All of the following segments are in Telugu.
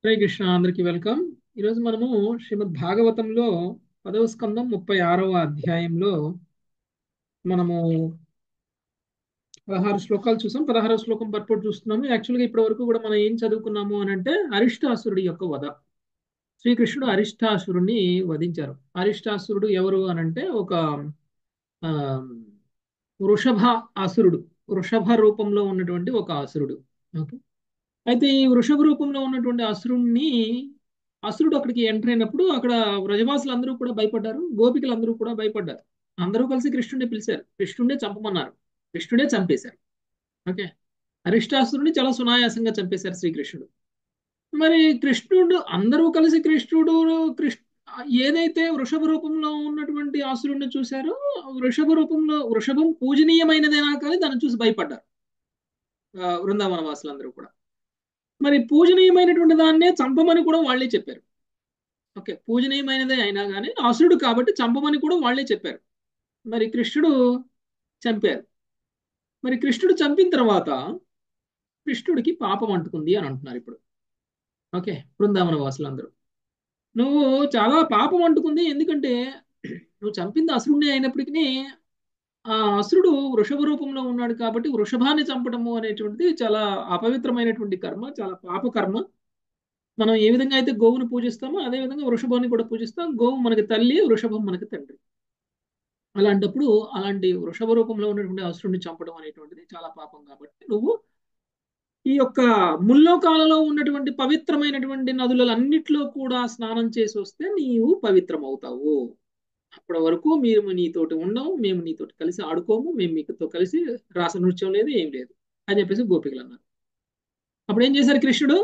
హరే కృష్ణ అందరికి వెల్కమ్ ఈరోజు మనము శ్రీమద్ భాగవతంలో పదవ స్కందం ముప్పై ఆరవ అధ్యాయంలో మనము పదహారు శ్లోకాలు చూసాం పదహారవ శ్లోకం పర్పట్ చూస్తున్నాము యాక్చువల్గా ఇప్పటి వరకు కూడా మనం ఏం చదువుకున్నాము అని అంటే అరిష్టాసురుడి యొక్క వధ శ్రీకృష్ణుడు అరిష్టాసురుడిని వధించారు అరిష్టాసురుడు ఎవరు అని అంటే ఒక ఆ, వృషభ అసురుడు వృషభ రూపంలో ఉన్నటువంటి ఒక అసురుడు ఓకే అయితే ఈ వృషభ రూపంలో ఉన్నటువంటి అసురుణ్ణి అసురుడు అక్కడికి ఎంటర్ అయినప్పుడు అక్కడ వ్రజవాసులు అందరూ కూడా భయపడ్డారు గోపికలు అందరూ కూడా భయపడ్డారు అందరూ కలిసి కృష్ణుడిని పిలిచారు కృష్ణుడే చంపమన్నారు కృష్ణుడే చంపేశారు ఓకే అరిష్టాసురుడిని చాలా సునాయాసంగా చంపేశారు శ్రీకృష్ణుడు మరి కృష్ణుడు అందరూ కలిసి కృష్ణుడు కృష్ణ ఏదైతే వృషభ రూపంలో ఉన్నటువంటి ఆసురుడిని చూశారో వృషభ రూపంలో వృషభం పూజనీయమైనదేనా కానీ దాన్ని చూసి భయపడ్డారు ఆ, వృందావన వాసులందరూ కూడా మరి పూజనీయమైనటువంటి దాన్నే చంపమని కూడా వాళ్ళే చెప్పారు ఓకే పూజనీయమైనదే అయినా కానీ అసురుడు కాబట్టి చంపమని కూడా వాళ్ళే చెప్పారు మరి కృష్ణుడు చంపారు మరి కృష్ణుడు చంపిన తర్వాత కృష్ణుడికి పాపం అంటుకుంది అని అంటున్నారు ఇప్పుడు ఓకే బృందావన వాసులందరూ నువ్వు చాలా పాపం అంటుకుంది ఎందుకంటే నువ్వు చంపింది అసురుడిని అయినప్పటికీ ఆ అసురుడు వృషభ రూపంలో ఉన్నాడు కాబట్టి వృషభాన్ని చంపడము అనేటువంటిది చాలా అపవిత్రమైనటువంటి కర్మ చాలా పాప కర్మ మనం ఏ విధంగా అయితే గోవును పూజిస్తామో అదే విధంగా వృషభాన్ని కూడా పూజిస్తాం గోవు మనకి తల్లి వృషభం మనకి తండ్రి అలాంటప్పుడు అలాంటి వృషభ రూపంలో ఉన్నటువంటి అసురుడిని చంపడం అనేటువంటిది చాలా పాపం కాబట్టి నువ్వు ఈ యొక్క ముల్లోకాలలో ఉన్నటువంటి పవిత్రమైనటువంటి నదులన్నిట్లో కూడా స్నానం చేసి వస్తే నీవు పవిత్రం అవుతావు అప్పటి వరకు మేము నీతోటి ఉండము మేము నీతోటి కలిసి ఆడుకోము మేము మీతో కలిసి రాస నృత్యం లేదు ఏం లేదు అని చెప్పేసి గోపికలు అన్నారు అప్పుడు ఏం చేశారు కృష్ణుడు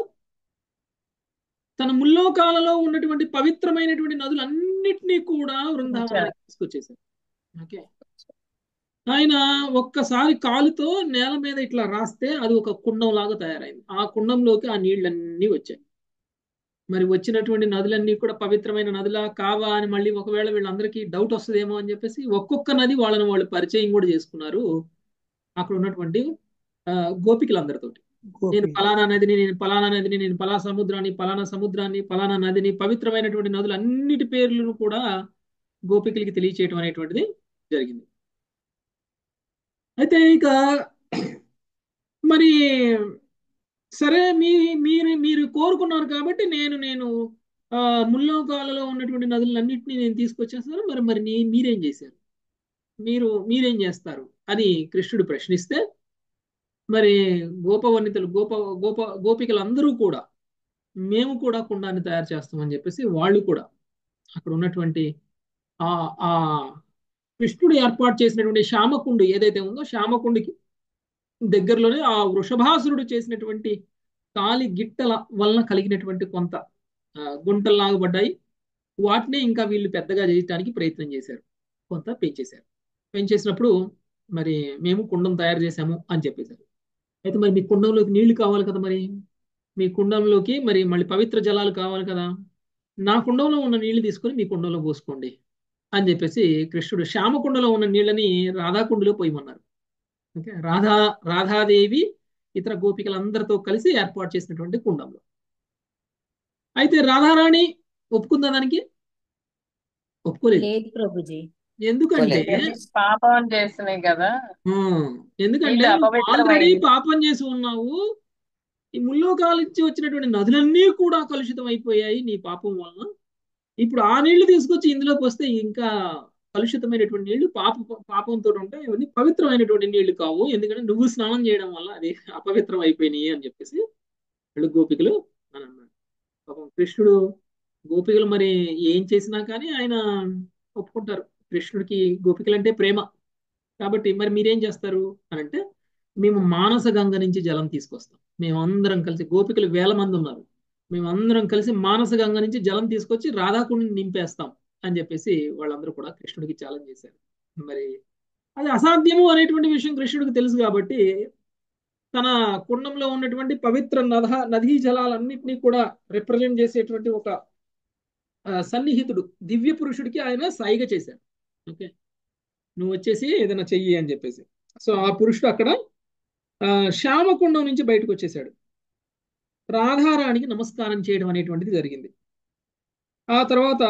తన ముల్లోకాలలో ఉన్నటువంటి పవిత్రమైనటువంటి నదులన్నిటినీ కూడా వృందావనానికి తీసుకొచ్చేశారు ఓకే ఆయన ఒక్కసారి కాలుతో నేల మీద ఇట్లా రాస్తే అది ఒక కుండం లాగా తయారైంది ఆ కుండంలోకి ఆ నీళ్ళన్నీ వచ్చాయి మరి వచ్చినటువంటి నదులన్నీ కూడా పవిత్రమైన నదులా కావా అని మళ్ళీ ఒకవేళ వీళ్ళందరికీ డౌట్ వస్తుందేమో అని చెప్పేసి ఒక్కొక్క నది వాళ్ళని వాళ్ళు పరిచయం కూడా చేసుకున్నారు అక్కడ ఉన్నటువంటి ఆ, గోపికలందరితోటి నేను గోపి పలానా నదిని నేను పలానా నదిని నేను పలా సముద్రాన్ని పలానా సముద్రాన్ని పలానా నదిని పవిత్రమైనటువంటి నదులు అన్నిటి పేర్లను కూడా గోపికలకి తెలియచేయటం అనేటువంటిది జరిగింది అయితే ఇక మరి సరే మీ మీరు మీరు కోరుకున్నారు కాబట్టి నేను నేను ఆ, ముల్లోకాలలో ఉన్నటువంటి నదులన్నింటినీ నేను తీసుకొచ్చేస్తాను మరి మరి నీ మీరేం చేశారు మీరు మీరేం చేస్తారు అని కృష్ణుడు ప్రశ్నిస్తే మరి గోపవనితలు గోప గోప గోపికలు అందరూ కూడా మేము కూడా కుండాన్ని తయారు చేస్తామని చెప్పేసి వాళ్ళు కూడా అక్కడ ఉన్నటువంటి ఆ ఆ కృష్ణుడు ఏర్పాటు చేసినటువంటి శ్యామకుండు ఏదైతే ఉందో శ్యామకుండికి దగ్గరలోనే ఆ వృషభాసురుడు చేసినటువంటి కాలి గిట్టల వలన కలిగినటువంటి కొంత ఆ, గుంటల్లాగా పడ్డాయి వాటినే ఇంకా వీళ్ళు పెద్దగా చేయడానికి ప్రయత్నం చేశారు కొంత పెంచేశారు పెంచేసినప్పుడు మరి మేము కుండం తయారు చేశాము అని చెప్పేశారు అయితే మరి మీ కుండంలోకి నీళ్లు కావాలి కదా మరి మీ కుండంలోకి మరి మళ్ళీ పవిత్ర జలాలు కావాలి కదా నా కుండంలో ఉన్న నీళ్లు తీసుకొని మీ కుండంలో పోసుకోండి అని చెప్పేసి కృష్ణుడు శ్యామకుండలో ఉన్న నీళ్ళని రాధాకుండలో పోయమన్నారు ఓకే రాధా రాధాదేవి ఇతర గోపికలందరితో కలిసి ఏర్పాటు చేసినటువంటి కుండంలో అయితే రాధారాణి ఒప్పుకుందా దానికి ఒప్పుకోలేదు లేదు ప్రభుజీ ఎందుకంటే పాపం చేస్తున్నాయి కదా ఆ, ఎందుకంటే నీళ్ళు నువ్వు అపవిత్రమైనవి. ఆల్రెడీ పాపం చేసి ఉన్నావు ఈ ముల్లోకాల నుంచి వచ్చినటువంటి నదులన్నీ కూడా కలుషితం అయిపోయాయి నీ పాపం వలన ఇప్పుడు ఆ నీళ్లు తీసుకొచ్చి ఇందులో పోస్తే ఇంకా కలుషితమైనటువంటి నీళ్లు పాప పాపంతో ఉంటాయి ఇవన్నీ పవిత్రమైనటువంటి నీళ్లు కావు ఎందుకంటే నువ్వు స్నానం చేయడం వల్ల అది అపవిత్రం అయిపోయినాయి అని చెప్పేసి వీళ్ళు గోపికలు అని అన్నారు పాపం కృష్ణుడు గోపికలు మరి ఏం చేసినా కానీ ఆయన ఒప్పుకుంటారు కృష్ణుడికి గోపికలు అంటే ప్రేమ కాబట్టి మరి మీరేం చేస్తారు అని అంటే మేము మానస గంగ నుంచి జలం తీసుకొస్తాం మేమందరం కలిసి గోపికలు వేల మంది ఉన్నారు మేమందరం కలిసి మానస గంగ నుంచి జలం తీసుకొచ్చి రాధాకుడిని నింపేస్తాం అని చెప్పేసి వాళ్ళందరూ కూడా కృష్ణుడికి ఛాలెంజ్ చేశారు మరి అది అసాధ్యము అనేటువంటి విషయం కృష్ణుడికి తెలుసు కాబట్టి తన కుండంలో ఉన్నటువంటి పవిత్ర నద నదీ జలాలన్నింటినీ కూడా రిప్రజెంట్ చేసేటువంటి ఒక ఆ, సన్నిహితుడు దివ్య పురుషుడికి ఆయన సాయిగా చేశాడు ఓకే నువ్వు వచ్చేసి ఏదైనా చెయ్యి అని చెప్పేసి సో ఆ పురుషుడు అక్కడ ఆ, శ్యామకుండం నుంచి బయటకు వచ్చేసాడు రాధారాణికి నమస్కారం చేయడం అనేటువంటిది జరిగింది ఆ తర్వాత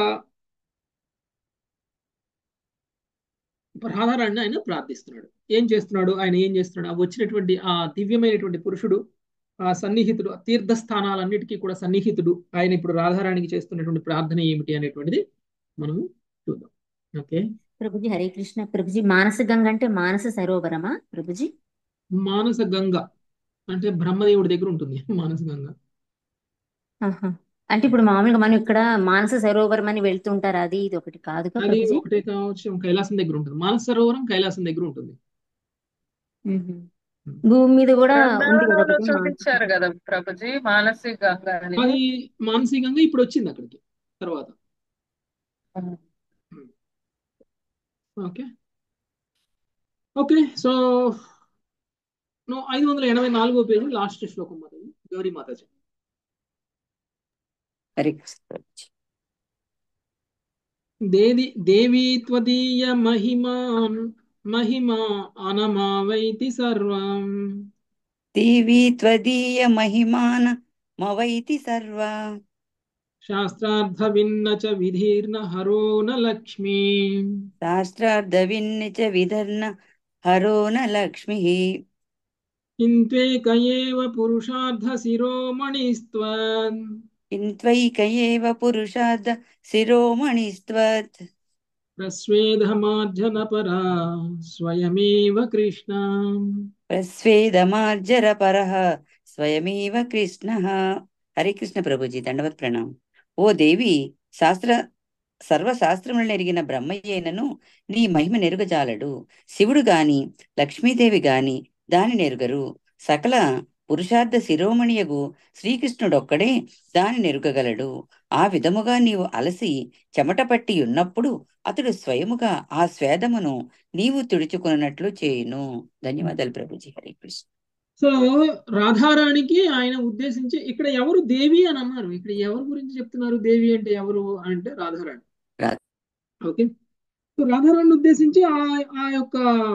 రాధారాణిని ఆయన ప్రార్థిస్తున్నాడు ఏం చేస్తున్నాడు ఆయన ఏం చేస్తున్నాడు ఆ వచ్చినటువంటి ఆ దివ్యమైనటువంటి పురుషుడు ఆ సన్నిహితుడు ఆ తీర్థస్థానాలన్నిటికీ కూడా సన్నిహితుడు ఆయన ఇప్పుడు రాధారాణికి చేస్తున్నటువంటి ప్రార్థన ఏమిటి అనేటువంటిది మనము చూద్దాం ఓకే ప్రభుజీ హరే కృష్ణ ప్రభుజీ మానస గంగ అంటే మానస సరోవరమా ప్రభుజీ మానస గంగ అంటే బ్రహ్మదేవుడి దగ్గర ఉంటుంది మానస గంగ ఆహా. అంటే ఇప్పుడు మామూలుగా మనం ఇక్కడ మానస సరోవరం అని వెళ్తుంటారు అది ఇది ఒకటి కాదుగా అది ప్రభుజీ ఒకటే కావచ్చు కైలాసం దగ్గర ఉంటుంది మానస సరోవరం కైలాసం దగ్గర ఉంటుంది మ్మ్. భూమి మీద కూడా ఉంది కదా బృందావనంలో ఒకటి మానస చూపించారు కదా ప్రభుజీ మానసిక గంగ అని అది మానసిక గంగ ఇప్పుడు వచ్చింది అక్కడికి తర్వాత ఓకే ఓకే సో నో ఐదు వందల ఎనభై నాలుగో పేజీ లాస్ట్ శ్లోకం మాతాజీ గౌరీ మాతాజీ హరే కృష్ణ ప్రభుజీ దేవి దేవీ త్వదీయ మహిమా మహిమా అనమావైతి సర్వం దేవి త్వదీయ మహిమాన మవైతి సర్వ శాస్త్రార్థ విన్న చ విధీర్ణ హరో న లక్ష్మీ శాస్త్రార్థ విన్న చ విధర్ణ హరో న లక్ష్మి కింత్వేక ఏవ పురుషార్థ శిరోమణిస్త్వన్ ఇంత్వైక ఏవ పురుషార్థ శిరోమణిస్త్వత్ ప్రస్వేదమార్జన పరా స్వయమేవ కృష్ణ ప్రస్వేదమార్జర పరః స్వయమేవ కృష్ణ హరే కృష్ణ ప్రభుజీ దండవత్ ప్రణామం ఓ దేవి శాస్త్ర సర్వశాస్త్రములను ఎరిగిన బ్రహ్మయ్యేనను నీ మహిమ నెరుగజాలడు శివుడు గాని లక్ష్మీదేవి గాని దాని నెరుగరు సకల పురుషార్థ శిరోమణియగు శ్రీకృష్ణుడొక్కడే దాని నెరుగగలడు ఆ విధముగా నీవు అలసి చెమట పట్టి ఉన్నప్పుడు అతడు స్వయముగా ఆ స్వేదమును నీవు తుడుచుకున్నట్లు చేయును ధన్యవాదాలు ప్రభుజీ హరే కృష్ణ సో రాధారాణికి ఆయన ఉద్దేశించి ఇక్కడ ఎవరు దేవి అని అన్నారు ఇక్కడ ఎవరి గురించి చెప్తున్నారు దేవి అంటే ఎవరు అంటే రాధారాణి రా- ఓకే సో రాధారాణిని ఉద్దేశించి ఆ ఆ యొక్క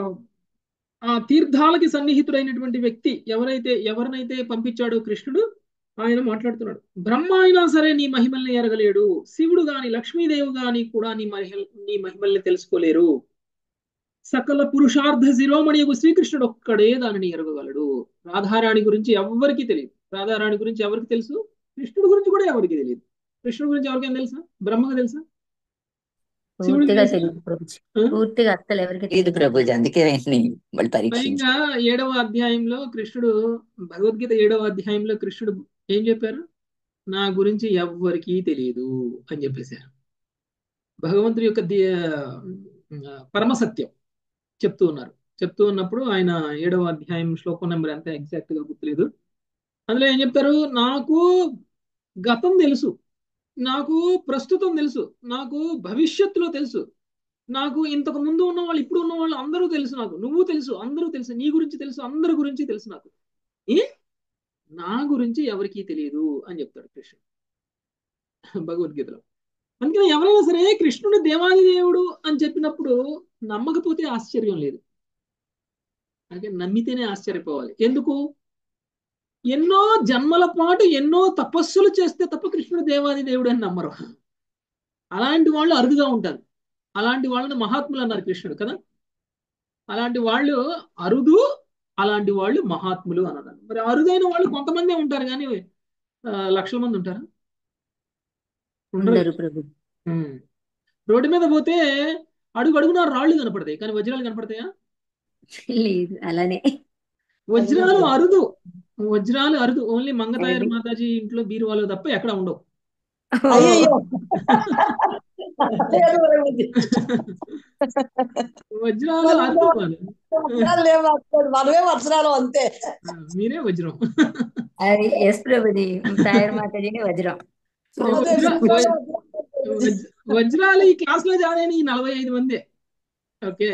ఆ తీర్థాలకి సన్నిహితుడైనటువంటి వ్యక్తి ఎవరైతే ఎవరినైతే పంపించాడో కృష్ణుడు ఆయన మాట్లాడుతున్నాడు బ్రహ్మ అయినా సరే నీ మహిమల్ని ఎరగలేడు శివుడు గాని లక్ష్మీదేవి గాని కూడా నీ మహిమ నీ మహిమల్ని తెలుసుకోలేరు సకల పురుషార్థ శిరోమణియకు శ్రీకృష్ణుడు ఒక్కడే దానిని ఎరగగలడు రాధారాణి గురించి ఎవరికి తెలియదు రాధారాణి గురించి ఎవరికి తెలుసు కృష్ణుడి గురించి కూడా ఎవరికి తెలియదు కృష్ణుడి గురించి ఎవరికైనా తెలుసా బ్రహ్మకు తెలుసా శివుడికి పూర్తిగా తెలుసా తెలియదు ప్రభుజీ ఆ? పూర్తిగా అస్సలు ఎవరికి లేదు తెలియదు ప్రభుజీ అందుకే ఆయన్ని వాళ్ళు పరీక్షించారు స్వయంగా ఏడవ అధ్యాయంలో కృష్ణుడు భగవద్గీత ఏడవ అధ్యాయంలో కృష్ణుడు ఏం చెప్పారు నా గురించి ఎవ్వరికీ తెలియదు అని చెప్పేశారు భగవంతుడి యొక్క ది- ఆ, పరమ సత్యం చెప్తూ ఉన్నారు చెప్తూ ఉన్నప్పుడు ఆయన ఏడవ అధ్యాయం శ్లోకం నెంబర్ ఎంత ఎగ్జాక్ట్ గా గుర్తులేదు అందులో ఏం చెప్తారు నాకు గతం తెలుసు నాకు ప్రస్తుతం తెలుసు నాకు భవిష్యత్తులో తెలుసు నాకు ఇంతకు ముందు ఉన్న వాళ్ళు ఇప్పుడు ఉన్న వాళ్ళు అందరూ తెలుసు నాకు నువ్వు తెలుసు అందరూ తెలుసు నీ గురించి తెలుసు అందరి గురించి తెలుసు నాకు ఏ నా గురించి ఎవరికీ తెలియదు అని చెప్తాడు కృష్ణుడు భగవద్గీతలో అందుకని ఎవరైనా సరే కృష్ణుడు దేవాది దేవుడు అని చెప్పినప్పుడు నమ్మకపోతే ఆశ్చర్యం లేదు అంటే నమ్మితేనే ఆశ్చర్యపోవాలి ఎందుకు ఎన్నో జన్మల పాటు ఎన్నో తపస్సులు చేస్తే తప్ప కృష్ణుడు దేవాది దేవుడు అని నమ్మరు అలాంటి వాళ్ళు అరుదుగా ఉంటారు అలాంటి వాళ్ళని మహాత్ములు అన్నారు కృష్ణుడు కదా అలాంటి వాళ్ళు అరుదు అలాంటి వాళ్ళు మహాత్ములు అని అన్నారు మరి అరుదైన వాళ్ళు కొంతమందే ఉంటారు కానీ ఆ, లక్షల మంది ఉంటారా ఉండరు ఉండరు ప్రభు ఉమ్. రోడ్డు మీద పోతే అడుగు అడుగున రాళ్ళు కనపడతాయి కానీ వజ్రాలు కనపడతాయా లేదు అలానే వజ్రాలు అరుదు వజ్రాలు అరుదు ఓన్లీ మంగతాయర్ అది మాతాజీ ఇంట్లో బీరువాలో తప్ప ఎక్కడ ఉండవు అయ్యయ్యో లేదు ప్రభుజీ. వజ్రాలు మనమే అరుదు మరి వస్త్రాలు లేవు అక్కడ మనమే వస్త్రాలు అంతే ఆ, మీరే వజ్రం అది ఎస్ ప్రభుజీ తాయర్ మాతాజీని వజ్రం సో అదే వజ్ర వస్త్రాలు వజ్- వజ్- వజ్రాలు ఈ క్లాస్ లో జాయిన్ అయిన ఈ నలభై ఐదు మందే ఓకే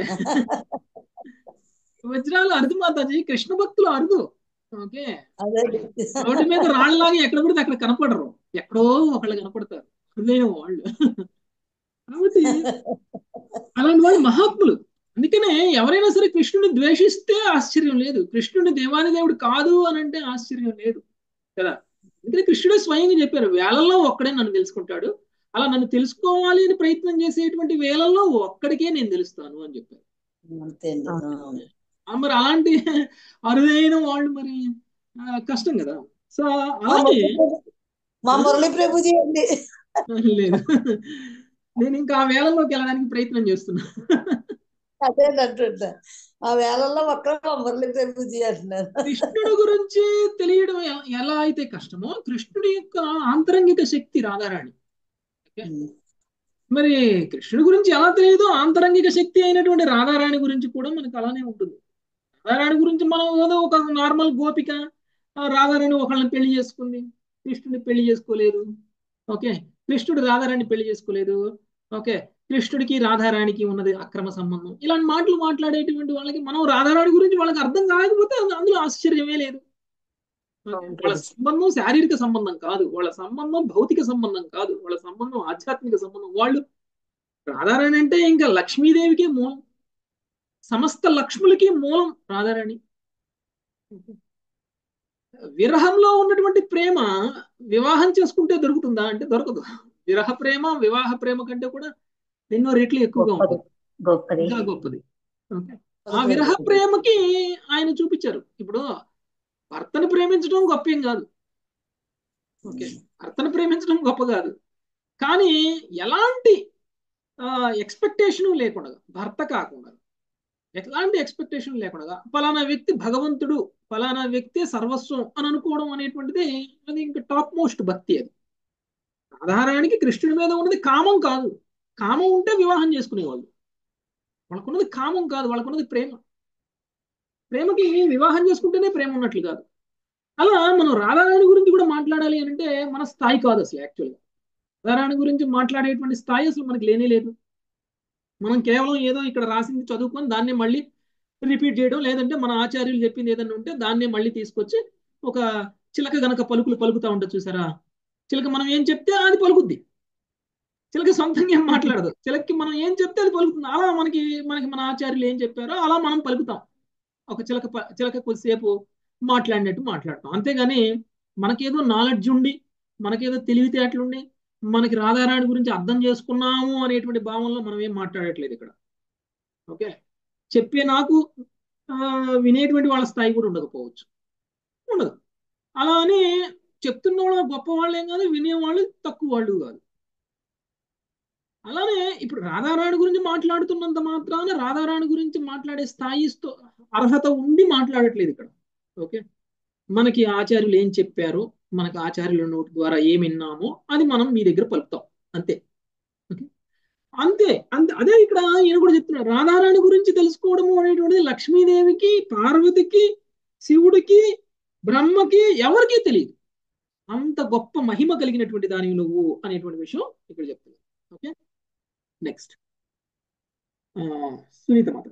వజ్రాలు అరుదు మాతాజీ కృష్ణ భక్తులు అరుదు ఓకే అదే రోడ్డు మీద రాళ్ళలాగా ఎక్కడ పడితే అక్కడ కనపడరు ఎక్కడో ఒకళ్ళు కనపడతారు హృదయం వాళ్ళు కాబట్టి అలాంటి వాళ్ళు మహాత్ములు అందుకనే ఎవరైనా సరే కృష్ణుని ద్వేషిస్తే ఆశ్చర్యం లేదు కృష్ణుని దేవాది దేవుడు కాదు అని అంటే ఆశ్చర్యం లేదు కదా ఎందుకంటే కృష్ణుడే స్వయంగా చెప్పారు వేలల్లో ఒక్కడే నన్ను తెలుసుకుంటాడు అలా నన్ను తెలుసుకోవాలి అని ప్రయత్నం చేసేటువంటి వేలల్లో ఒక్కడికే నేను తెలుస్తాను అని చెప్పారు అంతే అండి అవును. ఆ, మరి అలాంటి అరుదైన వాళ్ళు మరి ఆ, కష్టం కదా సో మా అలాగే మురళీ ప్రభు- మా మురళీ ప్రభుజీ అండి లేదు నేను ఇంకా ఆ వేలల్లోకి వెళ్ళడానికి ప్రయత్నం చేస్తున్నా అదే అంటుంటా ఆ వేళల్లో ఒక్కడ మా మురళీ ప్రభుజీ అంటున్నారు కృష్ణుడు గురించి తెలియడం ఎ- ఎలా అయితే కష్టమో కృష్ణుడి యొక్క ఆంతరంగిక శక్తి రాధారాణి ఓకే? మరి కృష్ణుడి గురించి ఎలా తెలియదో ఆంతరంగిక శక్తి అయినటువంటి రాధారాణి గురించి కూడా మనకు అలానే ఉంటుంది రాధారాణి గురించి మనం ఏదో ఒక నార్మల్ గోపిక ఆ రాధారాణి ఒకళ్ళని పెళ్లి చేసుకుంది కృష్ణుడిని పెళ్లి చేసుకోలేదు ఓకే కృష్ణుడు రాధారాణి పెళ్లి చేసుకోలేదు ఓకే కృష్ణుడికి రాధారాణికి ఉన్నది అక్రమ సంబంధం ఇలాంటి మాటలు మాట్లాడేటువంటి వాళ్ళకి మనం రాధారాణి గురించి వాళ్ళకి అర్థం కాకపోతే అందులో ఆశ్చర్యమే లేదు ఓకే? అవును వాళ్ళ ప్రభుజీ. సంబంధం శారీరక సంబంధం కాదు వాళ్ళ సంబంధం భౌతిక సంబంధం కాదు వాళ్ళ సంబంధం ఆధ్యాత్మిక సంబంధం వాళ్ళు రాధారాణి అంటే ఇంకా లక్ష్మీదేవికి మూలం సమస్త లక్ష్ములకి మూలం రాధారాణి విరహంలో ఉన్నటువంటి ప్రేమ వివాహం చేసుకుంటే దొరుకుతుందా అంటే దొరకదు విరహ ప్రేమ వివాహ ప్రేమ కంటే కూడా ఎన్నో రెట్లు ఎక్కువగా గొప్పది ఉంటుంది గొప్పది ఇంకా గొప్పది ఓకే ఆ విరహ ప్రేమకి ఆయన చూపించారు ఇప్పుడు భర్తను ప్రేమించడం గొప్ప ఏం కాదు ఓకే భర్తను ప్రేమించడం గొప్ప కాదు కానీ ఎలాంటి ఎక్స్పెక్టేషన్ లేకుండా భర్త కాకుండా ఎలాంటి ఎక్స్పెక్టేషన్ లేకుండా ఫలానా వ్యక్తి భగవంతుడు ఫలానా వ్యక్తి సర్వస్వం అని అనుకోవడం అనేటువంటిది అది ఇంకా టాప్ మోస్ట్ భక్తి అది ఆధారానికి కృష్ణుడి మీద ఉన్నది కామం కాదు కామం ఉంటే వివాహం చేసుకునేవాళ్ళు వాళ్ళకున్నది కామం కాదు వాళ్ళకున్నది ప్రేమ ప్రేమకి వివాహం చేసుకుంటేనే ప్రేమ ఉన్నట్లు కాదు అలా మనం రాధారాణి గురించి కూడా మాట్లాడాలి అని అంటే మన స్థాయి కాదు అసలు యాక్చువల్గా రాధారాణి గురించి మాట్లాడేటువంటి స్థాయి అసలు మనకి లేనే లేదు మనం కేవలం ఏదో ఇక్కడ రాసింది చదువుకొని దాన్ని మళ్ళీ రిపీట్ చేయడం లేదంటే మన ఆచార్యులు చెప్పింది ఏదైనా ఉంటే దాన్నే మళ్ళీ తీసుకొచ్చి ఒక చిలక గనక పలుకులు పలుకుతా ఉంటుంది చూసారా చిలక మనం ఏం చెప్తే అది పలుకుద్ది చిలక సొంతంగా ఏం మాట్లాడదు చిలకకి మనం ఏం చెప్తే అది పలుకుతుంది అలా మనకి మనకి మన ఆచార్యులు ఏం చెప్పారో అలా మనం పలుకుతాం ఒక చిలక ప- చిలక కొద్దిసేపు మాట్లాడినట్టు మాట్లాడతాం అంతేగాని మనకేదో నాలెడ్జ్ ఉండి మనకేదో తెలివితేటలుండి మనకి రాధారాణి గురించి అర్థం చేసుకున్నాము అనేటువంటి భావనలో మనం ఏం మాట్లాడట్లేదు ఇక్కడ ఓకే చెప్పే నాకు ఆ, వినేటువంటి వాళ్ళ స్థాయి కూడా ఉండకపోవచ్చు ఉండదు అలా అని చెప్తున్న వాళ్ళు గొప్ప వాళ్ళేం కాదు వినేవాళ్ళు తక్కువ వాళ్ళు కాదు అలానే ఇప్పుడు రాధారాణి గురించి మాట్లాడుతున్నంత మాత్రాన రాధారాణి గురించి మాట్లాడే స్థాయి స్థో- అర్హత ఉండి మాట్లాడట్లేదు ఇక్కడ ఓకే మనకి ఆచార్యులు ఏం చెప్పారో మనకి ఆచార్యుల నోటి ద్వారా ఏం విన్నామో అది మనం మీ దగ్గర పలుకుతాం అంతే ఓకే అంతే అంతే అదే ఇక్కడ ఈయన కూడా చెప్తున్నాడు రాధారాణి గురించి తెలుసుకోవడము అనేటువంటిది లక్ష్మీదేవికి పార్వతికి శివుడికి బ్రహ్మకి ఎవరికీ తెలియదు అంత గొప్ప మహిమ కలిగినటువంటి దానివి నువ్వు అనేటువంటి విషయం ఇక్కడ చెప్తున్నాడు ఓకే నెక్స్ట్ సునీత మాత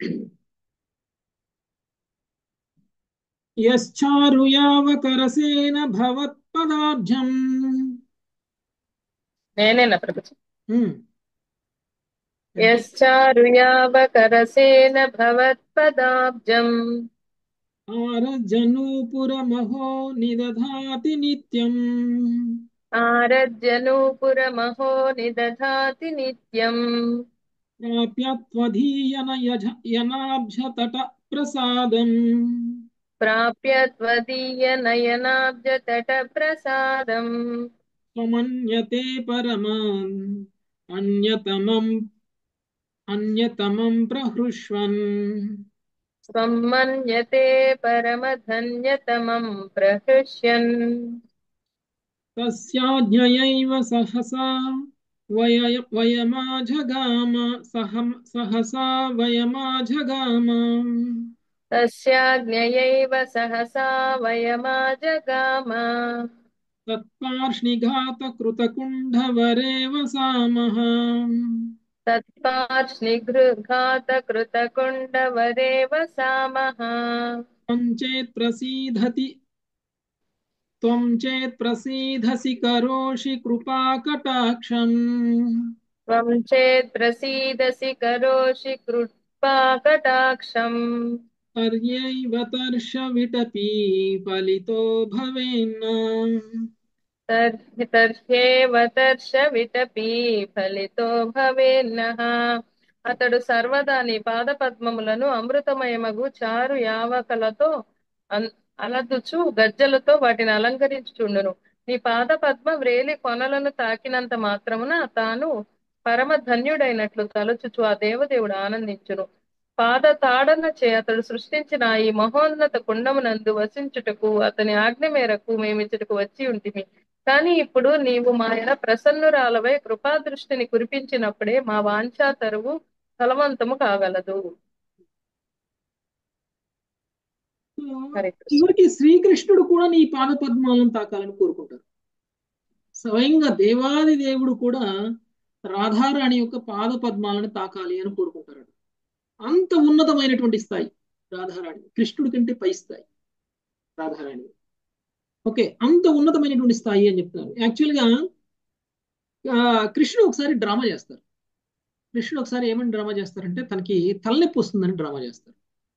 యశ్చారుయావకరసేన భవత్పదాబ్జం నేనేనా ప్రభుజీ ఉమ్. యశ్చారుయావకరసేన భవత్పదాబ్జం ఆరజనూపురమహో నిదధాతి నిత్యం ఆరజ్యనూపురమహో నిదధాతి నిత్యం ప్రాప్యత్వధీయన యజ యనాభ్యతట ప్రసాదం ప్రాప్య త్వదీయ నయనాబ్జతట ప్రసాదం స్వమన్యతే పరమాన్ అన్యతమం అన్యతమం ప్రహృష్వన్ స్వమన్యతే పరమధన్యతమం ప్రహృష్యన్ తస్యాజ్ఞయైవ సహసా వయ వయమాజగామ సహం సహసా వయమాజగామ తస్యాజ్ఞయైవ సహసా వయమాజగామ తత్పార్ష్ణిఘాతకృతకుండవరే వసామః తత్పార్ష్ణిఘృఘాతకృతకుండవరే వసామః త్వం చేత్ ప్రసీదతి త్వం చేత్ ప్రసీదసి కరోషి కృపాకటాక్షం त्वं चेत् प्रसीदसि करोषि कृपाकटाक्षम् తర్యైవ తర్ష విటపీ ఫలితో భవేన్న తర్హి తర్హ్యేవ తర్ష విటపీ ఫలితో భవేన్నః అతడు సర్వదా నీ పాద పద్మములను అమృతమయమగు చారు యావకలతో అన్- అలదుచు గజ్జలతో వాటిని అలంకరించుచుండును నీ పాద పద్మ వ్రేలి కొనలను తాకినంత మాత్రమున తాను పరమ ధన్యుడైనట్లు తలచుచు ఆ దేవదేవుడు ఆనందించును పాద తాడనచే అతడు సృష్టించిన ఈ మహోన్నత కుండమునందు వసించుటకు అతని ఆజ్ఞ మేరకు మేమిచ్చటకు వచ్చి ఉంటిమి కానీ ఇప్పుడు నీవు మా ఎడ ప్రసన్నురాలవై కృపాదృష్టిని కురిపించినప్పుడే మా వాంఛా తరువు ఫలవంతము కాగలదు హరే కృష్ణ చివరికి శ్రీకృష్ణుడు కూడా నీ పాద పద్మాలను తాకాలని కోరుకుంటారు స్వయంగా దేవాది దేవుడు కూడా రాధారాణి యొక్క పాద పద్మాలను తాకాలి అని కోరుకుంటారు అంత ఉన్నతమైనటువంటి స్థాయి రాధారాణి కృష్ణుడి కంటే పై స్థాయి రాధారాణి ఓకే అంత ఉన్నతమైనటువంటి స్థాయి అని చెప్తున్నారు యాక్చువల్గా కృష్ణుడు ఒకసారి డ్రామా చేస్తారు కృష్ణుడు ఒకసారి ఏమని డ్రామా చేస్తారంటే తనకి తలనొప్పి వస్తుందని డ్రామా చేస్తారు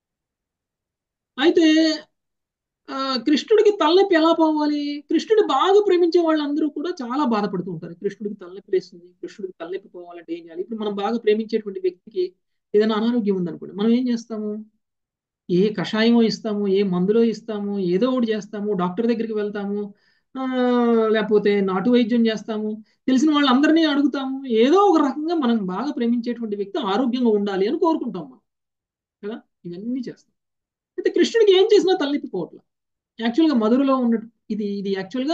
అయితే ఆ, కృష్ణుడికి తలనొప్పి ఎలా పోవాలి కృష్ణుడు బాగా ప్రేమించే వాళ్ళందరూ కూడా చాలా బాధపడుతూ ఉంటారు కృష్ణుడికి తలనొప్పి వేస్తుంది కృష్ణుడికి తలనొప్పి పోవాలంటే ఏం చేయాలి ఇప్పుడు మనం బాగా ప్రేమించేటువంటి వ్యక్తికి ఏదైనా అనారోగ్యం ఉందనుకోండి మనం ఏం చేస్తాము ఏ కషాయమో ఇస్తాము ఏ మందులో ఇస్తాము ఏదో ఒకటి చేస్తాము డాక్టర్ దగ్గరికి వెళ్తాము ఆ, లేకపోతే నాటు వైద్యం చేస్తాము తెలిసిన వాళ్ళందరినీ అడుగుతాము ఏదో ఒక రకంగా మనం బాగా ప్రేమించేటువంటి వ్యక్తి ఆరోగ్యంగా ఉండాలి అని కోరుకుంటాం మనం కదా ఇవన్నీ చేస్తాం అయితే కృష్ణుడికి ఏం చేసినా తలనొప్పి పోవట్లేదు యాక్చువల్గా మధురలో ఉన్నట్టు ఇది ఇది యాక్చువల్గా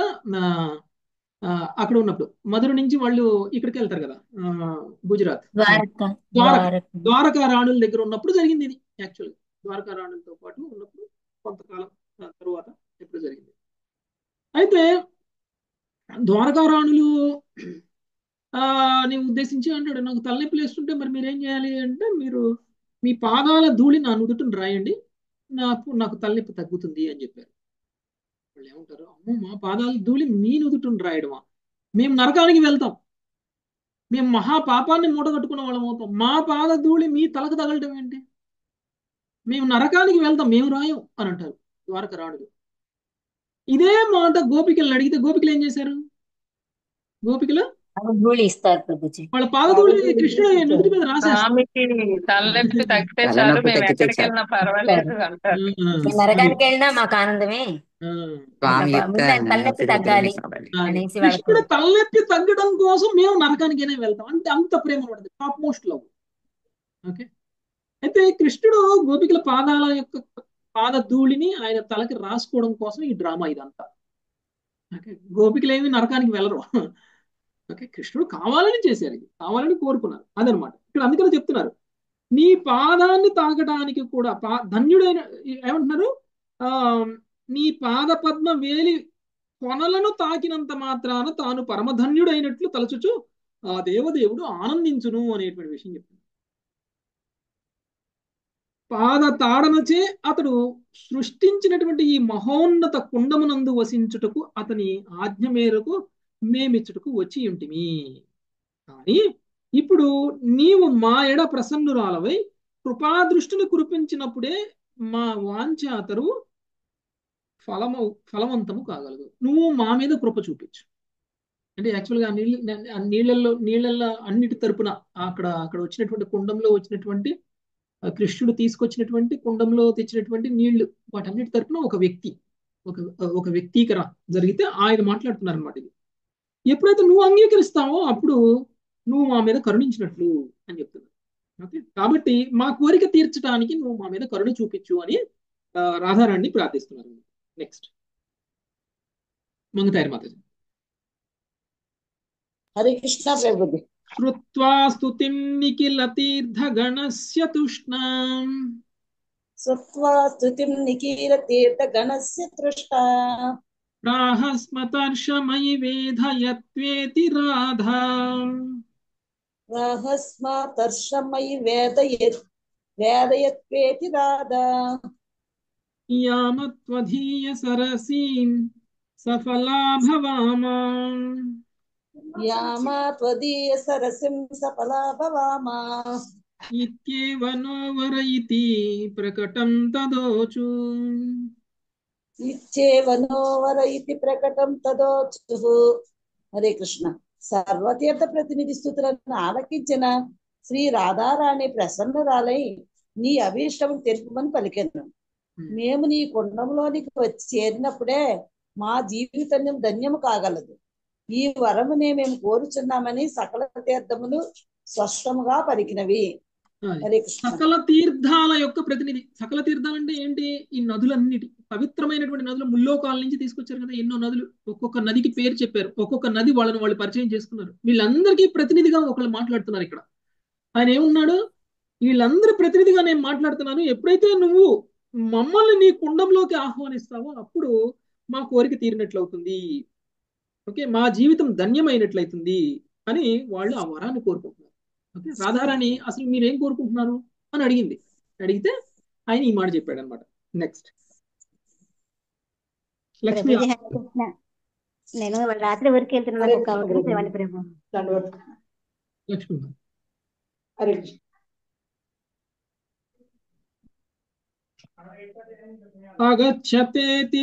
అక్కడ ఉన్నప్పుడు మధుర నుంచి వాళ్ళు ఇక్కడికి వెళ్తారు కదా ఆ, గుజరాత్ ద్వారక ద్వారక ద్వారక ద్వారకా రాణుల దగ్గర ఉన్నప్పుడు జరిగింది ఇది యాక్చువల్గా ద్వారకా రాణులతో పాటు ఉన్నప్పుడు కొంతకాలం ఆ, తరువాత ఎప్పుడు జరిగింది అయితే ద్వారకా రాణులు ఆ నీ ఉద్దేశించి అంటాడు నాకు తలనొప్పి లేస్తుంటే మరి మీరు ఏం చేయాలి అంటే మీరు మీ పాదాల ధూళి నా నుదుటిని రాయండి నాకు నాకు తలనొప్పి తగ్గుతుంది అని చెప్పారు వాళ్ళు ఏమంటారు అమ్మో మా పాదాల ధూళి మీ నుదుటిని రాయడమా మేము నరకానికి వెళ్తాం మేము మహా పాపాన్ని మూటగట్టుకున్న వాళ్ళం అవుతాం మా పాద ధూళి మీ తలకు తగలటం ఏంటి మేము నరకానికి వెళ్తాం మేము రాయం అని అంటారు ద్వారక రాణులు ఇదే మాట గోపికలను అడిగితే గోపికలు ఏం చేశారు గోపికలు ధూళి ఇస్తారు ప్రభుజీ వాళ్ళ పాదధూళి కృష్ణుడు నుదుటి మీద రాసేస్తారు స్వామికి తలనొప్పి తగ్గితే చాలు తలనొప్పి మేము తగ్గితే ఎక్కడికి చాలు. వెళ్ళినా పర్వాలేదు అంటారు మేము నరకానికి వెళ్ళినా మాకు ఆనందమే ఆ, స్వామి ఇంకా యొక్క ముందు ఆయన తలనొప్పి తగ్గాలి కావాలి. ఆ, అనేసి కృష్ణుడు వాళ్ళకు తలనొప్పి తగ్గడం కోసం మేము నరకానికైనా వెళ్తాం అంటే అంత ప్రేమ పడుతుంది టాప్ మోస్ట్ లవ్ ఓకే అయితే కృష్ణుడు గోపికల పాదాల యొక్క పాద ధూళిని ఆయన తలకి రాసుకోవడం కోసం ఈ డ్రామా ఇదంతా ఓకే గోపికలు ఏమి నరకానికి వెళ్ళరు ఓకే కృష్ణుడు కావాలని చేశారు ఇది కావాలని కోరుకున్నారు అదనమాట ఇక్కడ అందుకని చెప్తున్నారు నీ పాదాన్ని తాకడానికి కూడా పా ధన్యుడైన ఏమంటున్నారు ఆ నీ పాద పద్మ వేలి కొనలను తాకినంత మాత్రాన తాను పరమధన్యుడైనట్లు తలచుచు ఆ దేవదేవుడు ఆనందించును అనేటువంటి విషయం చెప్తున్నారు పాద తాడనచే అతడు సృష్టించినటువంటి ఈ మహోన్నత కుండమునందు వసించుటకు అతని ఆజ్ఞ మేరకు మేమిచ్చుటకు వచ్చి ఉంటిమి కానీ ఇప్పుడు నీవు మా ఎడ ప్రసన్నురాలవై కృపాదృష్టిని కురిపించినప్పుడే మా వాంఛ అతరు ఫలము ఫలవంతము కాగలదు నువ్వు మా మీద కృప చూపించు అంటే యాక్చువల్గా ఆ నీళ్ళు ఆ నీళ్ళల్లో నీళ్ళల్లో అన్నిటి తరపున అక్కడ అక్కడ వచ్చినటువంటి కుండంలో వచ్చినటువంటి ఆ కృష్ణుడు తీసుకొచ్చినటువంటి కుండంలో తెచ్చినటువంటి నీళ్లు వాటన్నిటి తరపున ఒక వ్యక్తి ఒక ఒక వ్యక్తీకరణ జరిగితే ఆయన మాట్లాడుతున్నారు అనమాట ఇది ఎప్పుడైతే నువ్వు అంగీకరిస్తావో అప్పుడు నువ్వు మా మీద కరుణించినట్లు అని చెప్తున్నారు ఓకే కాబట్టి మా కోరిక తీర్చడానికి నువ్వు మా మీద కరుణ చూపించు అని ఆ, రాధారాణ్ణి ప్రార్థిస్తున్నారు నెక్స్ట్ మంగతాయర్ మాతాజీ హరే కృష్ణ ప్రభుజీ శ్రుత్వా స్తుతిం నిఖిల తీర్థగణస్య తృష్ణాం సత్వా స్తుతిం నిఖిల తీర్థ గణస్య తృష్టా ప్రాహస్మతర్షమయి వేధయత్వేతి రాధా రాహస్మాతర్షమయి వేదయత్ వేదయత్వేతి రాధా యామత్వధీయ సరసీం సఫలా భవామా యామా త్వదీయ సరసిం సఫలా భవామా ఇత్యేవ నోవర ఇతి ప్రకటం తదోచు ఇచ్చేవనోవర ఇది ప్రకటం తదోచు హరే కృష్ణ సర్వతీర్థ ప్రతినిధి స్థుతులను ఆలకించిన శ్రీ రాధారాణి ప్రసన్నరాలై నీ అభీష్టం తెలుపమని పలికెను మేము నీ కుండంలోనికి వచ్చి చేరినప్పుడే మా జీవితం ధన్యము కాగలదు ఈ వరమునే మేము కోరుచున్నామని సకల తీర్థములు స్పష్టముగా పలికినవి అది. హరే కృష్ణ సకల తీర్థాల యొక్క ప్రతినిధి సకల తీర్థాలు అంటే ఏంటి ఈ నదులన్నిటి పవిత్రమైనటువంటి నదులు ముల్లోకాల నుంచి తీసుకొచ్చారు కదా ఎన్నో నదులు ఒక్కొక్క నదికి పేరు చెప్పారు ఒక్కొక్క నది వాళ్ళని వాళ్ళు పరిచయం చేసుకున్నారు వీళ్ళందరికీ ప్రతినిధిగా ఒకళ్ళు మాట్లాడుతున్నారు ఇక్కడ ఆయన ఏమున్నాడు వీళ్ళందరి ప్రతినిధిగా నేను మాట్లాడుతున్నాను ఎప్పుడైతే నువ్వు మమ్మల్ని నీ కుండంలోకి ఆహ్వానిస్తావో అప్పుడు మా కోరిక తీరినట్లవుతుంది ఓకే మా జీవితం ధన్యమైనట్లయితుంది అని వాళ్ళు ఆ వరాన్ని కోరుకుంటున్నారు ఓకే రాధారాణి అసలు మీరేం కోరుకుంటున్నారు అని అడిగింది అడిగితే ఆయన ఈ మాట చెప్పాడు అనమాట నెక్స్ట్ లక్ష్మి ప్రభుజీ హరే కృష్ణ నేను రాత్రి వరకు వెళ్తున్నాను నాకు ఒక అవకాశం ఇవ్వండి ప్రభు దండవత్ లక్ష్మి హరే కృష్ణ అగచ్చతేతి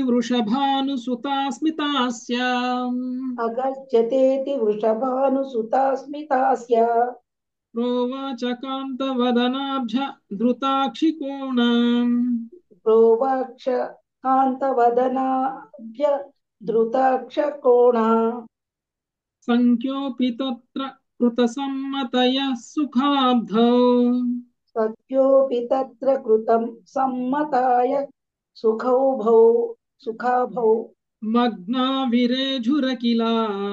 వృషభానుసుతాస్మితాస్యాం అగచ్చతేతి వృషభానుసుతాస్మితాస్య ప్రోవాచ కాంతవదనాభ్య ధృతాక్షికోణం ప్రోవాక్ష కాంతవదనాభ్య ధృతాక్ష కోణ సంఖ్యోపి తత్ర కృతసమ్మతయ సుఖాబ్ధౌ సత్యోపి తత్ర కృతం సమ్మతాయ సుఖౌభౌ సుఖాభౌ మగ్నా విరేఝురకిలా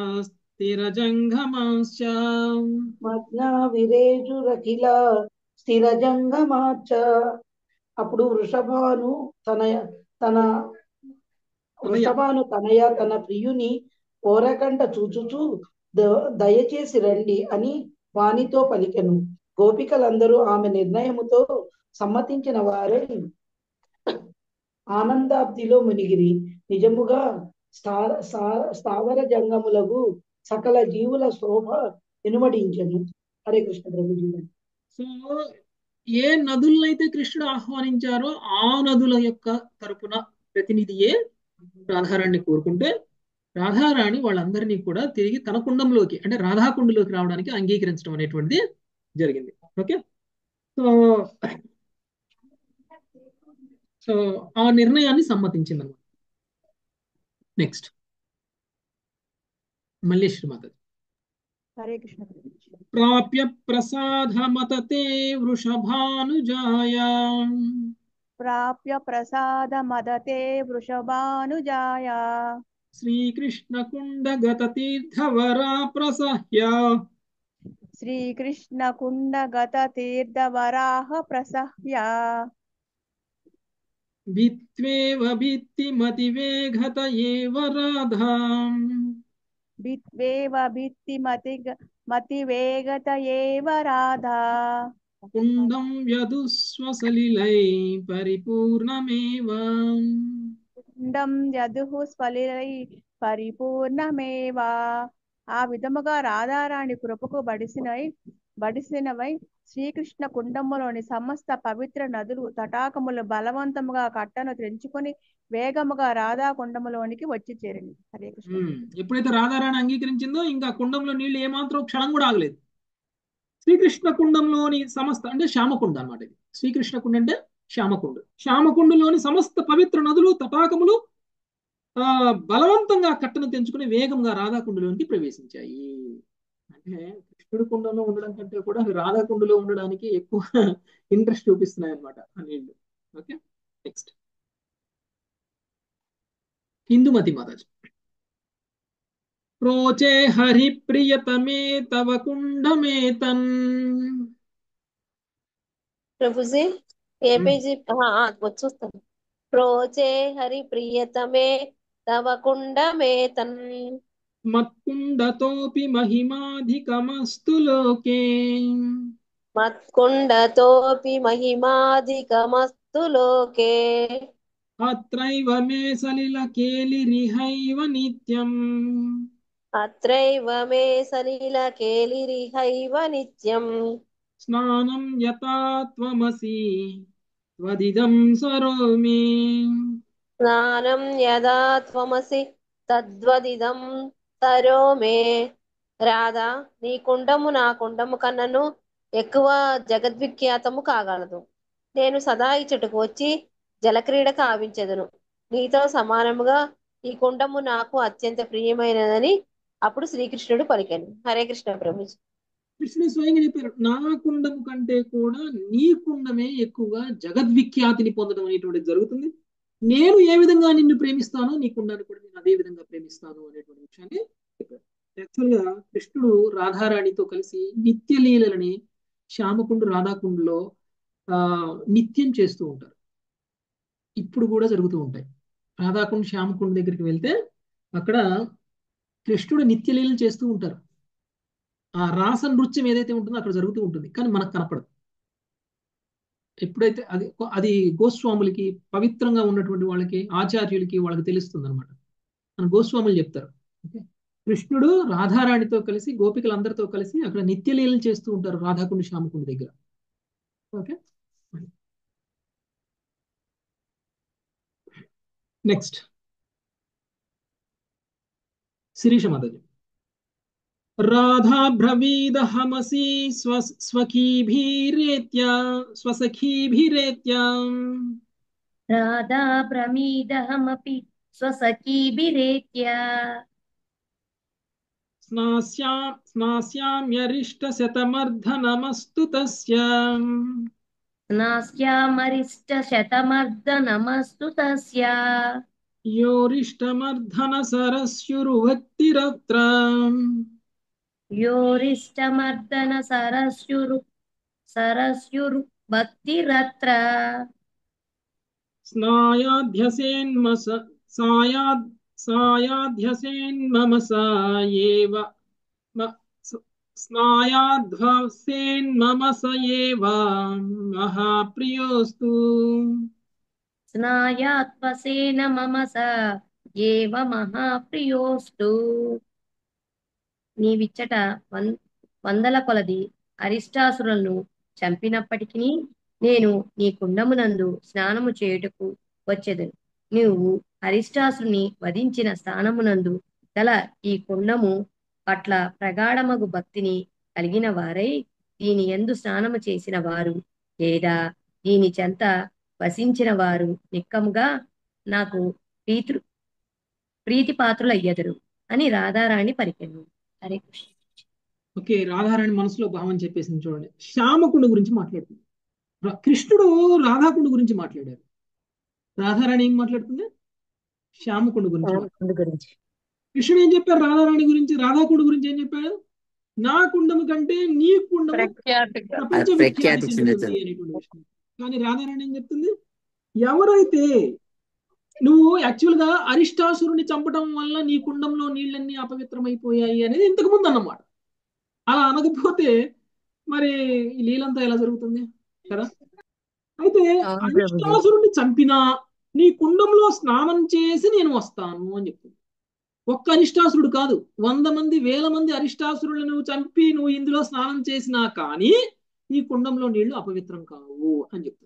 స్థిరజంఘమాంశ్చాం మగ్నా విరేజురఖిల స్థిరజంగమాచ అప్పుడు వృషభాను తన తన వృషభాను తనయ తన ప్రియుని ఓరకంట చూచుచూ ద- దయచేసి రండి అని వానితో పలికెను గోపికలందరూ ఆమె నిర్ణయముతో సమ్మతించిన వారై ఆనందాబ్దిలో మునిగిరి నిజముగా స్థా- సా- స్థావర జంగములకు సకల జీవుల శోభ వినుమడించెను హరే కృష్ణ ప్రభుజీ సో ఏ నదులనైతే కృష్ణుడు ఆహ్వానించారో ఆ నదుల యొక్క తరపున ప్రతినిధియే రాధారాణ్ణి కోరుకుంటే రాధారాణి వాళ్ళందరినీ కూడా తిరిగి తన కుండంలోకి అంటే రాధాకుండంలోకి రావడానికి అంగీకరించడం అనేటువంటిది జరిగింది ఓకే సో సో ఆ నిర్ణయాన్ని సమ్మతించింది అనమాట నెక్స్ట్ మల్లేశ్వరి మాత హరే కృష్ణ ప్రభుజీ ప్రాప్య ప్రసాదమతతే వృషభానుజాయాం ప్రాప్య ప్రసాద మదతే వృషభానుజాయ శ్రీకృష్ణకుండగత తీర్థవరా ప్రసహ్య శ్రీకృష్ణ కుండ గత తీర్థ వరాహ ప్రసహ్య భిత్వేవ భిత్తిమతివేఘత ఏవ రాధాం భిత్వేవ భిత్తి మతి మతి వేగత ఏవ రాధా కుండం వ్యదుస్వసలిలై పరిపూర్ణమేవ కుండం యదుః స్ఫలిలై పరిపూర్ణమేవా ఆ విధముగా రాధారాణి కృపకు బడిసినై బడిసినవై శ్రీకృష్ణ కుండములోని సమస్త పవిత్ర నదులు తటాకములు బలవంతముగా కట్టను తెంచుకొని వేగముగా రాధా కుండములోనికి వచ్చి చేరింది హరే కృష్ణ ఉమ్, ఎప్పుడైతే రాధారాణి అంగీకరించిందో ఇంకా కుండంలో నీళ్లు ఏమాత్రం క్షణం కూడా ఆగలేదు శ్రీకృష్ణ కుండంలోని సమస్త అంటే శ్యామకుండ అన్నమాట ఇది శ్రీకృష్ణ కుండ అంటే శ్యామకుండ శ్యామకుండలోని సమస్త పవిత్ర నదులు తటాకములు ఆ బలవంతంగా కట్టను తెంచుకుని వేగంగా రాధాకుండలోనికి ప్రవేశించాయి అంటే కృష్ణుడి కుండంలో ఉండడం కంటే కూడా అవి రాధాకుండలో ఉండడానికి ఎక్కువ ఇంట్రెస్ట్ చూపిస్తున్నాయి అనమాట ఆ నీళ్లు ఓకే నెక్స్ట్ హిందుమతి మాతాజీ ప్రోచే హరి ప్రియతమే తవ కుండమేతన్ ప్రభుజీ ఏ పేజీ ఆ, ఆ, చూస్తాను ప్రోచే హరి ప్రియతమే తవ కుండమే తన్ మత్కుండతోపి మహిమాధికమస్తు లోకే మత్కుండతోపి మహిమాధికమస్తు లోకే అత్రైవ మే సలిల కేలిరిహైవ నిత్యం అత్రైవ మే సలిల కేలిరిహైవ నిత్యం స్నానం యథా త్వమసి త్వదిదం సరోమి స్నానం యదా త్వమసి తద్వదిదం తరో మే రాధా నీ కుండము నా కుండము కన్నను ఎక్కువ జగద్విఖ్యాతము కాగలదు నేను సదా ఇచ్చటకు వచ్చి జలక్రీడ కావించెదను నీతో సమానముగా ఈ కుండము నాకు అత్యంత ప్రియమైనదని అప్పుడు శ్రీకృష్ణుడు పలికాను హరే కృష్ణ ప్రభుజీ కృష్ణుడు స్వయంగా చెప్పారు నా కుండము కంటే కూడా నీ కుండమే ఎక్కువగా జగద్విఖ్యాతిని పొందడం అనేటువంటిది జరుగుతుంది నేను ఏ విధంగా నిన్ను ప్రేమిస్తానో నీ కుండాన్ని కూడా నేను అదే విధంగా ప్రేమిస్తాను అనేటువంటి విషయాన్ని చెప్పారు యాక్చువల్గా కృష్ణుడు రాధారాణితో కలిసి నిత్య లీలలని శ్యామకుండు రాధాకుండులో ఆ నిత్యం చేస్తూ ఉంటారు ఇప్పుడు కూడా జరుగుతూ ఉంటాయి రాధాకుండు శ్యామకుండు దగ్గరికి వెళ్తే అక్కడ కృష్ణుడు నిత్య లీలలు చేస్తూ ఉంటారు ఆ రాస నృత్యం ఏదైతే ఉంటుందో అక్కడ జరుగుతూ ఉంటుంది కానీ మనకు కనపడదు ఎప్పుడైతే అది అది గోస్వాములకి పవిత్రంగా ఉన్నటువంటి వాళ్ళకి ఆచార్యులకి వాళ్ళకి తెలుస్తుంది అనమాట మన గోస్వాములు చెప్తారు ఓకే కృష్ణుడు రాధారాణితో కలిసి గోపికలందరితో కలిసి అక్కడ నిత్యలీలలు చేస్తూ ఉంటారు రాధాకుండి శ్యామకుండి దగ్గర ఓకే నెక్స్ట్ శిరీష మాతాజీ राधाब्रवीदहमसि स्व स्वकीभिरेत्या स्वसखीभिरेत्या राधा प्रमीदहमपि स्वसखीभिरेत्या स्नास्यां स्नास्याम्यरिष्टशतमर्धनमस्तु तस्य नास्यामरिष्टशतमर्दनमस्तु तस्य योरिष्टमर्धनसरस्युर्भक्तिरत्र योरिष्टमर्दन सरस्युरु सरस्युर्भक्तिरत्र स्नायाध्यसेन्मस सायाद् सायाध्यसेन्मम सा एव म- स- स्नायाध्वसेन्मम स एव महाप्रियोऽस्तु स्नायात्वसेन मम स एव మహాప్రియోస్తు నీవిచ్చట వన్ వందల కొలది అరిష్టాసురులను చంపినప్పటికీ నేను నీ కుండమునందు స్నానము చేయుటకు వచ్చెదను నీవు అరిష్టాసుని వధించిన స్థానమునందు గల ఈ కుండము పట్ల ప్రగాఢమగు భక్తిని కలిగిన వారై దీని ఎందు స్నానము చేసిన వారు లేదా దీని చెంత వసించిన వారు నిక్కముగా నాకు ప్రీతృ ప్రీతిపాత్రులయ్యదురు అని రాధారాణి పలికెను హరే కృష్ణ ఓకే రాధారాణి మనసులో భావం చెప్పేసింది చూడండి శ్యామకుండ గురించి మాట్లాడుతుంది రా- కృష్ణుడు రాధాకుండ గురించి మాట్లాడారు రాధారాణి ఏం మాట్లాడుతుంది శ్యామకుండ గురించి మాట్లాడుతుంది. రామకుండు గురించి కృష్ణుడు ఏం చెప్పారు రాధారాణి గురించి రాధాకుండ గురించి ఏం చెప్పాడు నా కుండము కంటే నీ కుండము ప్రఖ్యాతిగా ప్రపంచ అది ప్రఖ్యాతి విఖ్యాతి చెందుతుంది. చెందుతుంది అనేటువంటి విషయం కానీ రాధారాణి ఏం చెప్తుంది ఎవరైతే నువ్వు యాక్చువల్ గా అరిష్టాసురుని చంపడం వల్ల నీ కుండంలో నీళ్ళన్నీ అపవిత్రమైపోయాయి అనేది ఇంతకు ముందు అన్నమాట అలా అనకపోతే మరి ఈ లీలంతా ఎలా జరుగుతుంది కదా అయితే అవును ప్రభుజీ. అరిష్టాసురుని చంపినా నీ కుండంలో స్నానం చేసి నేను వస్తాను అని చెప్తుంది ఒక్క అరిష్టాసురుడు కాదు వంద మంది వేల మంది అరిష్టాసురులను నువ్వు చంపి నువ్వు ఇందులో స్నానం చేసినా కానీ ఈ కుండంలో నీళ్లు అపవిత్రం కావు అని చెప్తుంది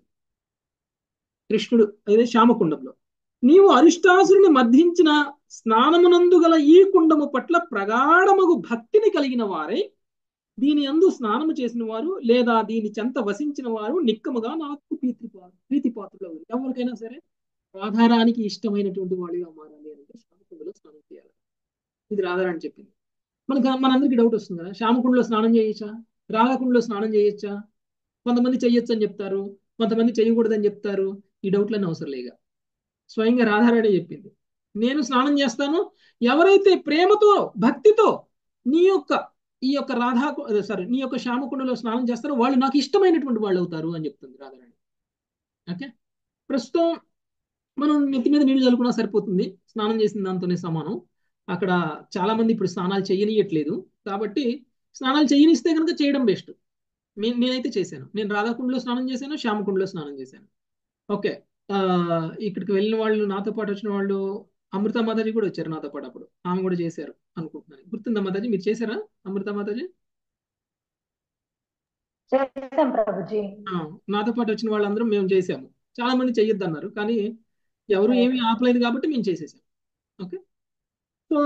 కృష్ణుడు అదే శ్యామకుండంలో నీవు అరిష్టాసురుని మర్ధించిన స్నానమునందు గల ఈ కుండము పట్ల ప్రగాఢమగు భక్తిని కలిగిన వారై దీని అందు స్నానము చేసిన వారు లేదా దీని చెంత వసించిన వారు నిక్కముగా నాకు ప్రీతి ప్రీతిపాత్రులు ఎవరికైనా సరే రాధారానికి ఇష్టమైనటువంటి వాడిగా మారాలి అంటే శ్యామకుండలో స్నానం చేయాలి ఇది రాధారాణి చెప్పింది మనకు మనందరికీ డౌట్ వస్తుంది కదా శ్యామకుండలో స్నానం చేయొచ్చా రాధాకుండలో స్నానం చేయొచ్చా కొంతమంది చెయ్యొచ్చు అని చెప్తారు కొంతమంది చేయకూడదని చెప్తారు ఈ డౌట్లన్నీ అవసరం లేక స్వయంగా రాధారాణి చెప్పింది నేను స్నానం చేస్తాను ఎవరైతే ప్రేమతో భక్తితో నీ యొక్క ఈ యొక్క రాధా సారీ నీ యొక్క శ్యామకుండలో స్నానం చేస్తారో వాళ్ళు నాకు ఇష్టమైనటువంటి వాళ్ళు అవుతారు అని చెప్తుంది రాధారాణి ఓకే ప్రస్తుతం మనం నెత్తి మీద నీళ్లు చల్లుకున్నా సరిపోతుంది స్నానం చేసిన దాంతోనే సమానం అక్కడ చాలా మంది ఇప్పుడు స్నానాలు చేయనియట్లేదు కాబట్టి స్నానాలు చేయనిస్తే కనుక చేయడం బెస్ట్ నేనైతే చేశాను నేను రాధాకుండలో స్నానం చేశాను శ్యామకుండలో స్నానం చేశాను ఓకే ఆ ఇక్కడికి వెళ్ళిన వాళ్ళు నాతో పాటు వచ్చిన వాళ్ళు అమృత మాతాజీ కూడా వచ్చారు నాతో పాటు అప్పుడు ఆమె కూడా చేశారు అనుకుంటున్నాను గుర్తుందా మాతాజీ మీరు చేశారా అమృత మాతాజీ చేస్తాం ప్రభుజీ ఆ, నాతో పాటు వచ్చిన వాళ్ళందరం మేము చేసాము చాలా మంది చెయ్యొద్దు అన్నారు కానీ ఎవరు ఏమీ ఆపలేదు కాబట్టి మేము చేసేసాం ఓకే సో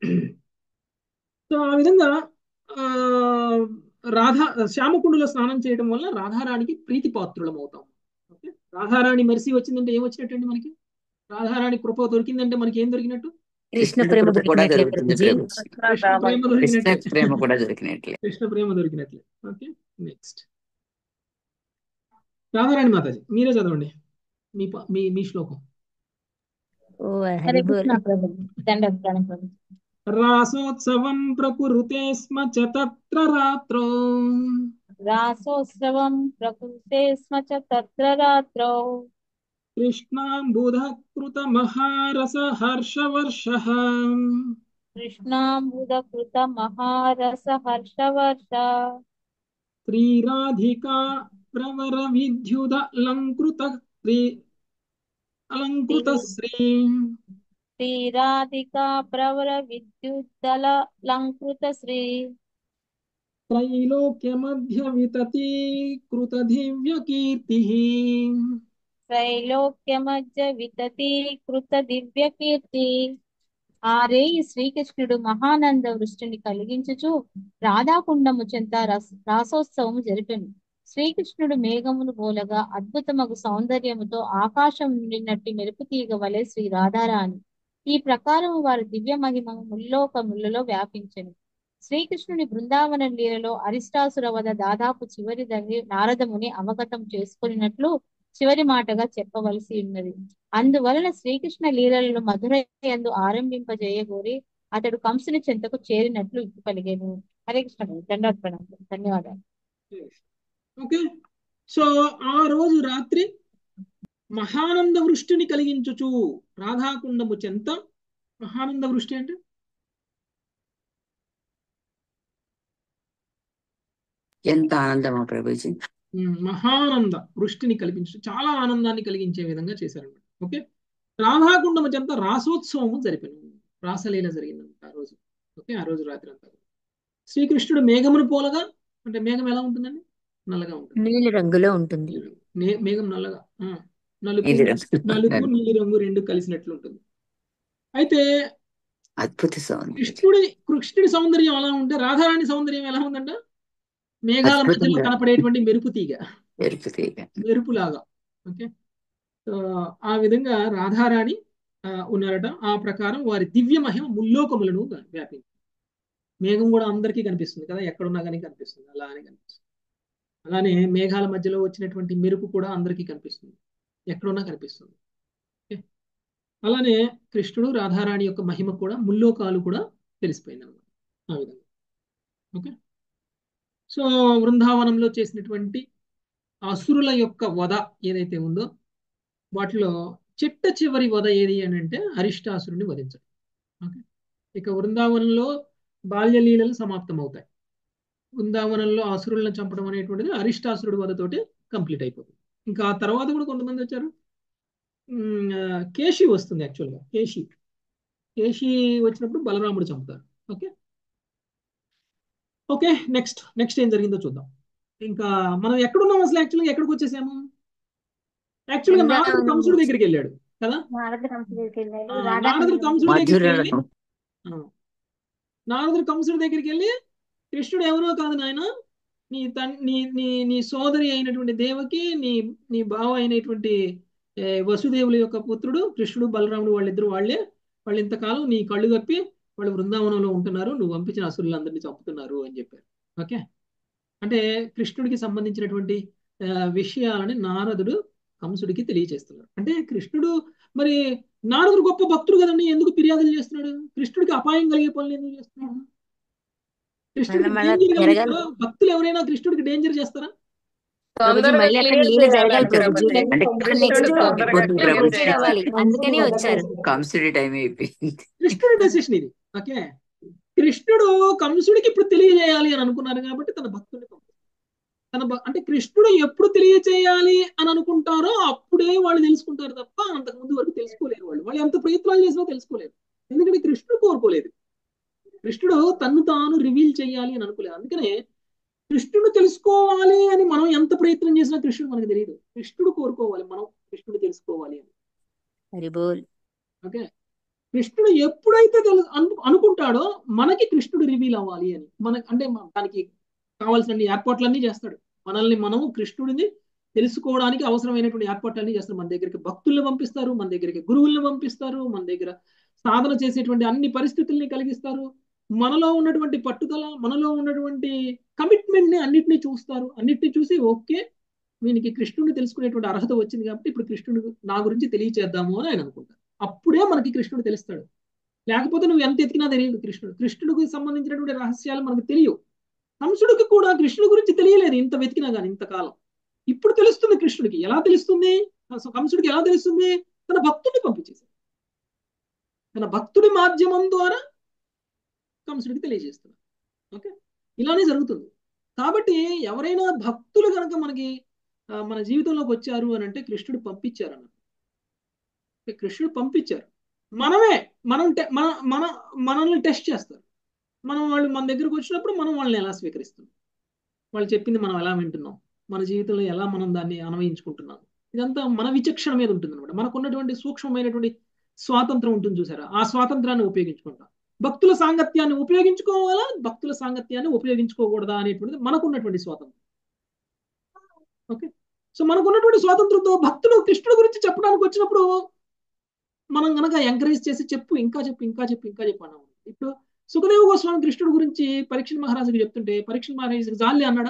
సో ఆ విధంగా ఆ, రాధా శ్యామకుండులో స్నానం చేయడం వల్ల రాధారాణికి ప్రీతి పాత్రులం అవుతాం ఓకే రాధారాణి మరిసి వచ్చిందంటే ఏం వచ్చినట్టండి మనకి రాధారాణి కృప దొరికిందంటే మనకి ఏం దొరికినట్టు కృష్ణ కృష్ణుడి ప్రేమ కృప కూడా దొరికినట్లే దొరుకుతుంది ప్రభుజీ కృష్ణ ప్రేమ కృష్ణ దొరికినట్లే ప్రేమ కూడా దొరికినట్లే కృష్ణ ప్రేమ దొరికినట్లే ఓకే నెక్స్ట్ రాధారాణి మాతాజీ మీరే చదవండి మీ ప- మీ మీ శ్లోకం ఓ హరే హరి బోల్ కృష్ణ ప్రభు దండోత్సవం ప్రభు రాసోత్సవం ప్రకురుతే స్మ చ తత్ర రాత్రో రాసోత్సవం ప్రకృతే స్మ చ తత్ర రాత్రౌ కృష్ణాంబుధ కృత మహారస హర్షవర్ష కృష్ణాంబుద కృత మహారస హర్షవర్ష శ్రీరాధికా ప్రవర విద్యుద అలంకృత శ్రీ అలంకృత శ్రీ శ్రీరాధికా ప్రవర విద్యుద్దల లంకృత శ్రీ త్రైలోక్య మధ్య వితతి కృత దివ్య కీర్తి త్రైలోక్య మధ్య వితతి కృత దివ్య కీర్తి ఆరే ఈ శ్రీకృష్ణుడు మహానంద వృష్టిని కలిగించుచు రాధాకుండము చెంత రస రాసోత్సవము జరిపెను శ్రీకృష్ణుడు మేఘమును పోలగా అద్భుతమగు సౌందర్యముతో ఆకాశం నిండినట్టి మెరుపు తీగ వలె శ్రీ రాధారాణి ఈ ప్రకారము వారి దివ్య మహిమము ముల్లోకములలో వ్యాపించెను శ్రీకృష్ణుని బృందావన లీలలో అరిష్టాసుర వద దాదాపు చివరి దంగి నారదముని అవగతం చేసుకున్నట్లు చివరి మాటగా చెప్పవలసి ఉన్నది అందువలన శ్రీకృష్ణ లీలలను మధురయందు ఆరంభింపజేయగోరి అతడు కంసుని చెంతకు చేరినట్లు ఇప్పుడు పలిగాను హరే కృష్ణ దండోత్పణం ధన్యవాదాలు ఓకే సో ఆ రోజు రాత్రి మహానంద వృష్టిని కలిగించుచు రాధాకుండము చెంత మహానంద వృష్టి అంటే ఎంత ఆనందమా ప్రభుజీ ఉమ్, మహానంద వృష్టిని కల్పించు చాలా ఆనందాన్ని కలిగించే విధంగా చేశారన్నమాట ఓకే రాధాకుండము చెంత రాసోత్సవము జరిపాను రాసలీల జరిగిందన్నమాట ఆ రోజు ఓకే ఆ రోజు రాత్రి అంతా శ్రీకృష్ణుడు మేఘమును పోలగా అంటే మేఘం ఎలా ఉంటుందండి నల్లగా ఉంటుంది నీలి రంగులో ఉంటుంది నే- మేఘం నల్లగా ఆ, నలుపు నీలి రంగు. నలుపు నీలి రంగు రెండు కలిసినట్లు ఉంటుంది అయితే అద్భుత సౌందర్యం కృష్ణుడి కృష్ణుడి సౌందర్యం ఎలా ఉంటే రాధారాణి సౌందర్యం ఎలా ఉందంట మేఘాల మధ్యలో అద్భుతంగా. కనపడేటువంటి మెరుపు తీగ ఎరుపు తీగ మెరుపులాగా ఓకే సో ఆ విధంగా రాధారాణి ఆ, ఉన్నారట ఆ ప్రకారం వారి దివ్య మహిమ ముల్లోకములను వ్యాపింది మేఘం కూడా అందరికీ కనిపిస్తుంది కదా ఎక్కడున్నా కానీ కనిపిస్తుంది అలా అని కనిపిస్తుంది అలానే మేఘాల మధ్యలో వచ్చినటువంటి మెరుపు కూడా అందరికీ కనిపిస్తుంది ఎక్కడున్నా కనిపిస్తుంది ఓకే అలానే కృష్ణుడు రాధారాణి యొక్క మహిమ కూడా ముల్లోకాలు కూడా తెలిసిపోయింది అనమాట ఆ విధంగా ఓకే సో బృందావనంలో చేసినటువంటి అసురుల యొక్క వధ ఏదైతే ఉందో వాటిలో చిట్ట చివరి వధ ఏది అని అంటే అరిష్టాసురుని వధించడం ఓకే ఇక వృందావనంలో బాల్యలీలలు సమాప్తం అవుతాయి బృందావనంలో అసురులను చంపడం అనేటువంటిది అరిష్టాసురుడి వధతోటి కంప్లీట్ అయిపోతుంది ఇంకా ఆ తర్వాత కూడా కొంతమంది వచ్చారు ఉమ్, ఆ, కేశి వస్తుంది యాక్చువల్గా కేశి కేశి వచ్చినప్పుడు బలరాముడు చంపుతారు ఓకే ఓకే నెక్స్ట్ నెక్స్ట్ ఏం జరిగిందో చూద్దాం ఇంకా మనం ఎక్కడున్నాం అసలు యాక్చువల్గా ఎక్కడికి వచ్చేసాము యాక్చువల్గా నారదుడు కంసుడి దగ్గరికి వెళ్ళాడు కదా నారద కంసుడి దగ్గరికి వెళ్ళాడు ఆ, రాధా నారదుడు కంసుడి దగ్గరికి మధుర వెళ్ళి ఆ, నారదుడు కంసుడి దగ్గరికి వెళ్ళి కృష్ణుడు ఎవరో కాదు నాయన నీ తన్ నీ నీ నీ సోదరి అయినటువంటి దేవకి నీ నీ బావ అయినటువంటి ఏ, వసుదేవుల యొక్క పుత్రుడు కృష్ణుడు బలరాముడు వాళ్ళిద్దరు వాళ్ళే వాళ్ళు ఇంతకాలం నీ కళ్ళు కప్పి వాళ్ళు బృందావనంలో ఉంటున్నారు నువ్వు పంపించిన అసురులందరినీ చంపుతున్నారు అని చెప్పారు ఓకే అంటే కృష్ణుడికి సంబంధించినటువంటి ఆ, విషయాలని నారదుడు కంసుడికి తెలియజేస్తున్నాడు అంటే కృష్ణుడు మరి నారదుడు గొప్ప భక్తుడు కదండి ఎందుకు ఫిర్యాదులు చేస్తున్నాడు కృష్ణుడికి అపాయం కలిగే పనులు ఎందుకు చేస్తున్నాడు కృష్ణుడికి మళ్ళా డేంజర్ జరగాలి. కలుగుతుందా భక్తులు ఎవరైనా కృష్ణుడికి డేంజర్ చేస్తారా ప్రభుజీ తొందరగా మళ్ళీ అక్కడ క్లియర్ లీల జరగాలి చేయాలి ప్రభుజీ ప్రభుజీ అంటే నెక్స్ట్ కృష్ణుడు తొందరగా అయిపోతుంది క్లియర్ ప్రభుజీ కంసుడు అవ్వాలి చేయాలి అందుకనే వచ్చారు కంసుడి టైం అయిపోయింది కృష్ణుడి డెసిషన్ ఇది ఓకే కృష్ణుడు కంసుడికి ఇప్పుడు తెలియజేయాలి అని అనుకున్నారు కాబట్టి తన భక్తుడిని పంపారు తన భ- అంటే కృష్ణుడు ఎప్పుడు తెలియజేయాలి అని అనుకుంటారో అప్పుడే వాళ్ళు తెలుసుకుంటారు తప్ప అంతకుముందు వరకు తెలుసుకోలేరు వాళ్ళు వాళ్ళు ఎంత ప్రయత్నాలు చేసినా తెలుసుకోలేరు ఎందుకంటే కృష్ణుడు కోరుకోలేదు కృష్ణుడు తన్ను తాను రివీల్ చేయాలి అని అనుకోలేదు అందుకనే కృష్ణుడు తెలుసుకోవాలి అని మనం ఎంత ప్రయత్నం చేసినా కృష్ణుడు మనకు తెలియదు కృష్ణుడు కోరుకోవాలి మనం కృష్ణుడు తెలుసుకోవాలి అని హరిబోల్ ఓకే కృష్ణుడు ఎప్పుడైతే తెలు అను అనుకుంటాడో మనకి కృష్ణుడు రివీల్ అవ్వాలి అని మన అంటే మన- దానికి కావాల్సిన ఏర్పాట్లన్నీ చేస్తాడు మనల్ని మనము కృష్ణుడిని తెలుసుకోవడానికి అవసరమైనటువంటి ఏర్పాట్లన్నీ చేస్తారు మన దగ్గరికి భక్తుల్ని పంపిస్తారు మన దగ్గరికి గురువుల్ని పంపిస్తారు మన దగ్గర సాధన చేసేటువంటి అన్ని పరిస్థితుల్ని కలిగిస్తారు మనలో ఉన్నటువంటి పట్టుదల మనలో ఉన్నటువంటి కమిట్మెంట్ ని అన్నిటినీ చూస్తారు అన్నిటిని చూసి ఓకే వీనికి కృష్ణుడిని తెలుసుకునేటువంటి అర్హత వచ్చింది కాబట్టి ఇప్పుడు కృష్ణుడు నా గురించి తెలియచేద్దాము అని ఆయన అనుకుంటారు అప్పుడే మనకి కృష్ణుడు తెలుస్తాడు లేకపోతే నువ్వు ఎంత ఎతికినా తెలియదు కృష్ణుడు కృష్ణుడికి సంబంధించినటువంటి రహస్యాలు మనకు తెలియవు కంసుడికి కూడా కృష్ణుడి గురించి తెలియలేదు ఇంత వెతికినా కానీ ఇంతకాలం ఇప్పుడు తెలుస్తుంది కృష్ణుడికి ఎలా తెలుస్తుంది అసలు కంసుడికి ఎలా తెలుస్తుంది తన భక్తుడిని పంపించేశాడు తన భక్తుడి మాధ్యమం ద్వారా కంసుడికి తెలియజేస్తున్నాడు ఓకే ఇలానే జరుగుతుంది కాబట్టి ఎవరైనా భక్తులు కనుక మనకి ఆ, మన జీవితంలోకి వచ్చారు అని అంటే కృష్ణుడు పంపించారు అన్నమాట కృష్ణుడు పంపించారు మనమే మనం టె- మన మన మనల్ని టెస్ట్ చేస్తారు మనం వాళ్ళు మన దగ్గరకు వచ్చినప్పుడు మనం వాళ్ళని ఎలా స్వీకరిస్తున్నాం వాళ్ళు చెప్పింది మనం ఎలా వింటున్నాం మన జీవితంలో ఎలా మనం దాన్ని అన్వయించుకుంటున్నాం ఇదంతా మన విచక్షణ మీద ఉంటుంది అనమాట మనకు ఉన్నటువంటి సూక్ష్మమైనటువంటి స్వాతంత్రం ఉంటుంది చూసారా ఆ స్వాతంత్రాన్ని ఉపయోగించుకుంటాం భక్తుల సాంగత్యాన్ని ఉపయోగించుకోవాలా భక్తుల సాంగత్యాన్ని ఉపయోగించుకోకూడదా అనేటువంటిది మనకున్నటువంటి స్వాతంత్రం ఓకే సో మనకున్నటువంటి స్వాతంత్రంతో భక్తులు కృష్ణుడి గురించి చెప్పడానికి వచ్చినప్పుడు మనం గనక ఎంకరేజ్ చేసి చెప్పు ఇంకా చెప్పు ఇంకా చెప్పు ఇంకా చెప్పు అన్నాము ఇప్పుడు సుఖదేవ గోస్వామి కృష్ణుడి గురించి పరీక్ష మహారాజుకి చెప్తుంటే పరీక్ష మహారాజుకి జాలి అన్నాడా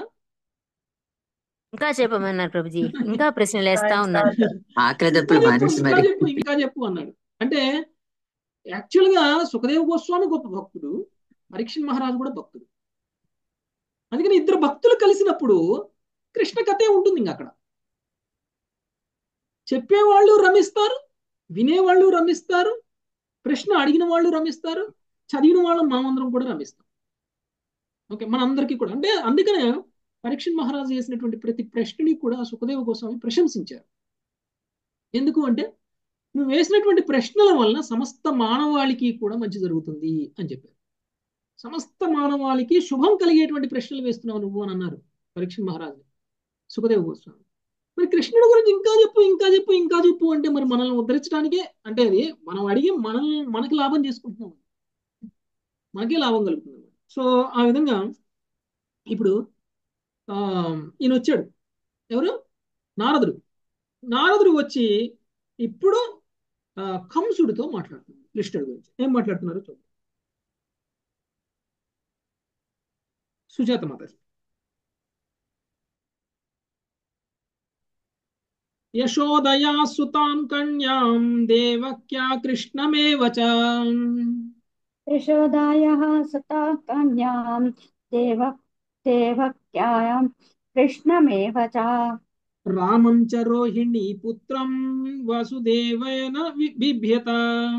ఇంకా చెప్పమన్నారు ప్రభుజీ ఇంకా ప్రశ్నలు వేస్తా ఉన్నారు ఆకలి ఇంకా దప్పులు చెప్పు మానేసి ఇంకా మరి చెప్పు ఇంకా చెప్పు అన్నాడు అంటే యాక్చువల్ గా సుఖదేవ గోస్వామి గొప్ప భక్తుడు పరీక్ష మహారాజు కూడా భక్తుడు అందుకని ఇద్దరు భక్తులు కలిసినప్పుడు కృష్ణ కథే ఉంటుంది ఇంక అక్కడ చెప్పేవాళ్ళు రమిస్తారు వినేవాళ్ళు రమిస్తారు ప్రశ్న అడిగిన వాళ్ళు రమిస్తారు చదివిన వాళ్ళు మనమందరం కూడా రమిస్తాం ఓకే మనందరికీ కూడా అంటే అందుకనే పరీక్ష మహారాజు చేసినటువంటి ప్రతి ప్రశ్నని కూడా సుఖదేవ గోస్వామి ప్రశంసించారు ఎందుకు అంటే నువ్వు వేసినటువంటి ప్రశ్నల వలన సమస్త మానవాళికి కూడా మంచి జరుగుతుంది అని చెప్పారు సమస్త మానవాళికి శుభం కలిగేటువంటి ప్రశ్నలు వేస్తున్నావు నువ్వు అని అన్నారు పరీక్ష మహారాజు సుఖదేవ గోస్వామి మరి కృష్ణుడి గురించి ఇంకా చెప్పు ఇంకా చెప్పు ఇంకా చెప్పు అంటే మరి మనల్ని ఉద్ధరించడానికే అంటే అది మనం అడిగి మనల్ని మనకి లాభం చేసుకుంటున్నాం మనకే లాభం కలుగుతుంది సో ఆ విధంగా ఇప్పుడు ఆ ఈయన వచ్చాడు ఎవరు నారదుడు నారదుడు వచ్చి ఇప్పుడు ఆ, కంసుడితో మాట్లాడుతున్నారు కృష్ణుడి గురించి ఏం మాట్లాడుతున్నారు చూడండి సుజాత మాత యశోదయా సుతాం కన్యాం దేవక్యా కృష్ణమేవ చ यशोदायाः सुता कन्यां देव देवक्यां कृष्णमेव च రామం చ రోహిణీ పుత్రం వసుదేవేన వి- బిభ్యత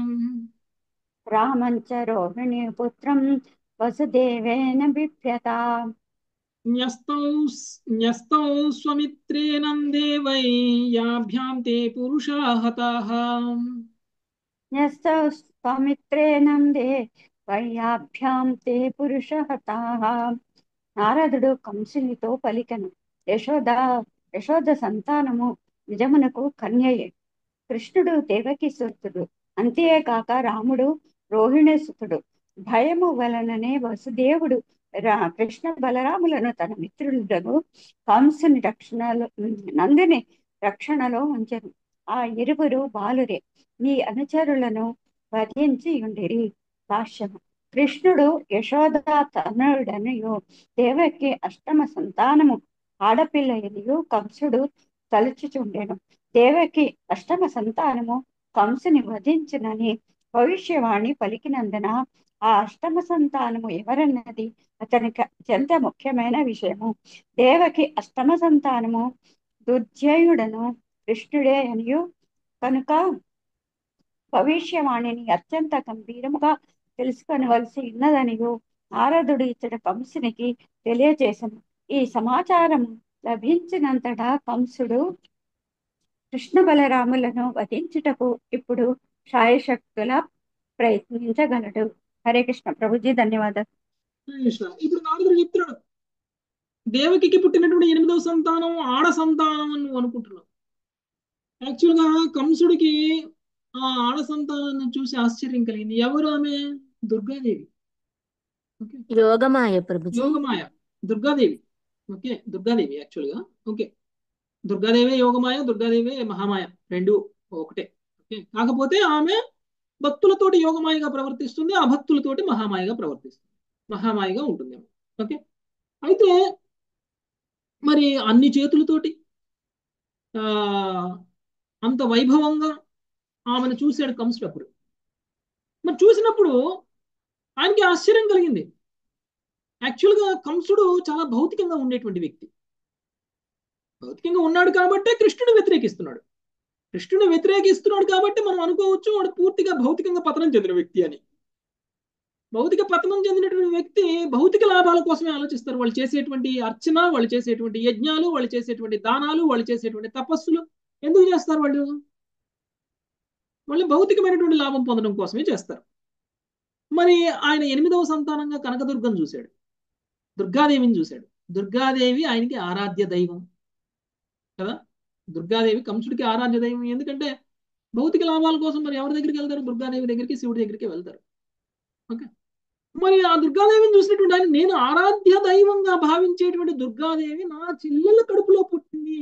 रामं च रोहिणीपुत्रं वसुदेवेन बिभ्यता న్యస్తౌ న్యస్తౌ స్వమిత్రేణం దేవై యాభ్యాం తే పురుషా హతాః न्यस्तौ స్వామిత్రేణ దే వయ్యాభ్యాం తే పురుషహతాః నారదుడు కంసునితో పలికెను యశోద యశోద సంతానము నిజమునకు కన్యయే కృష్ణుడు దేవకి సుతుడు అంతేకాక రాముడు రోహిణి సుతుడు భయము వలననే వసుదేవుడు రా కృష్ణ బలరాములను తన మిత్రులను కంసుని రక్షణలో నందిని రక్షణలో ఉంచెను ఆ ఇరువురు బాలురే నీ అనుచరులను వధించి ఉండిరి భాష్యము కృష్ణుడు యశోద తనయుడనియు దేవకి అష్టమ సంతానము ఆడపిల్లయనియు కంసుడు తలుచుచుండెను దేవకి అష్టమ సంతానము కంసుని వధించునని భవిష్యవాణి పలికినందున ఆ అష్టమ సంతానము ఎవరన్నది అతనికి అత్యంత ముఖ్యమైన విషయము దేవకి అష్టమ సంతానము దుర్జయుడను కృష్ణుడే అనియు కనుక భవిష్యవాణిని అత్యంత గంభీరముగా తెలుసుకొనవలసి ఉన్నదనియు నారదుడు ఇతడు కంసునికి తెలియజేసను ఈ సమాచారం లభించినంతటా కంసుడు కృష్ణ బలరాములను వధించుటకు ఇప్పుడు శాయశక్తుల ప్రయత్నించగలడు హరే కృష్ణ ప్రభుజీ ధన్యవాదాలు కృష్ణ ఇప్పుడు నారదుడు చెప్తున్నాడు దేవకికి పుట్టినటువంటి ఎనిమిదవ సంతానం ఆడ సంతానం అని నువ్వు అనుకుంటున్నావు యాక్చువల్గా కంసుడికి ఆ ఆడ సంతానాన్ని చూసి ఆశ్చర్యం కలిగింది ఎవరు ఆమె దుర్గాదేవి ఓకే యోగమాయ ప్రభుజీ యోగమాయ దుర్గాదేవి ఓకే దుర్గాదేవి యాక్చువల్గా ఓకే దుర్గాదేవే యోగమాయ దుర్గాదేవే మహామాయ రెండు ఒకటే ఓకే కాకపోతే ఆమె భక్తులతోటి యోగమాయగా ప్రవర్తిస్తుంది అభక్తులతోటి మహామాయగా ప్రవర్తిస్తుంది మహామాయగా ఉంటుంది ఆమె ఓకే అయితే మరి అన్ని చేతులతోటి ఆ అంత వైభవంగా ఆమెను చూశాడు కంసుడు అప్పుడు మరి చూసినప్పుడు ఆయనకి ఆశ్చర్యం కలిగింది యాక్చువల్గా కంసుడు చాలా భౌతికంగా ఉండేటువంటి వ్యక్తి భౌతికంగా ఉన్నాడు కాబట్టే కృష్ణుడు వ్యతిరేకిస్తున్నాడు కృష్ణుడు వ్యతిరేకిస్తున్నాడు కాబట్టి మనం అనుకోవచ్చు వాడు పూర్తిగా భౌతికంగా పతనం చెందిన వ్యక్తి అని భౌతిక పతనం చెందినటువంటి వ్యక్తి భౌతిక లాభాల కోసమే ఆలోచిస్తారు వాళ్ళు చేసేటువంటి అర్చన వాళ్ళు చేసేటువంటి యజ్ఞాలు వాళ్ళు చేసేటువంటి దానాలు వాళ్ళు చేసేటువంటి తపస్సులు ఎందుకు చేస్తారు వాళ్ళు వాళ్ళు భౌతికమైనటువంటి లాభం పొందడం కోసమే చేస్తారు మరి ఆయన ఎనిమిదవ సంతానంగా కనకదుర్గం చూశాడు దుర్గాదేవిని చూశాడు దుర్గాదేవి ఆయనకి ఆరాధ్య దైవం కదా దుర్గాదేవి కంసుడికి ఆరాధ్య దైవం ఎందుకంటే భౌతిక లాభాల కోసం మరి ఎవరి దగ్గరికి వెళ్తారు దుర్గాదేవి దగ్గరికి శివుడి దగ్గరికి వెళ్తారు ఓకే మరి ఆ దుర్గాదేవిని చూసినటువంటి ఆయన నేను ఆరాధ్య దైవంగా భావించేటువంటి దుర్గాదేవి నా చెల్లెల కడుపులో పుట్టింది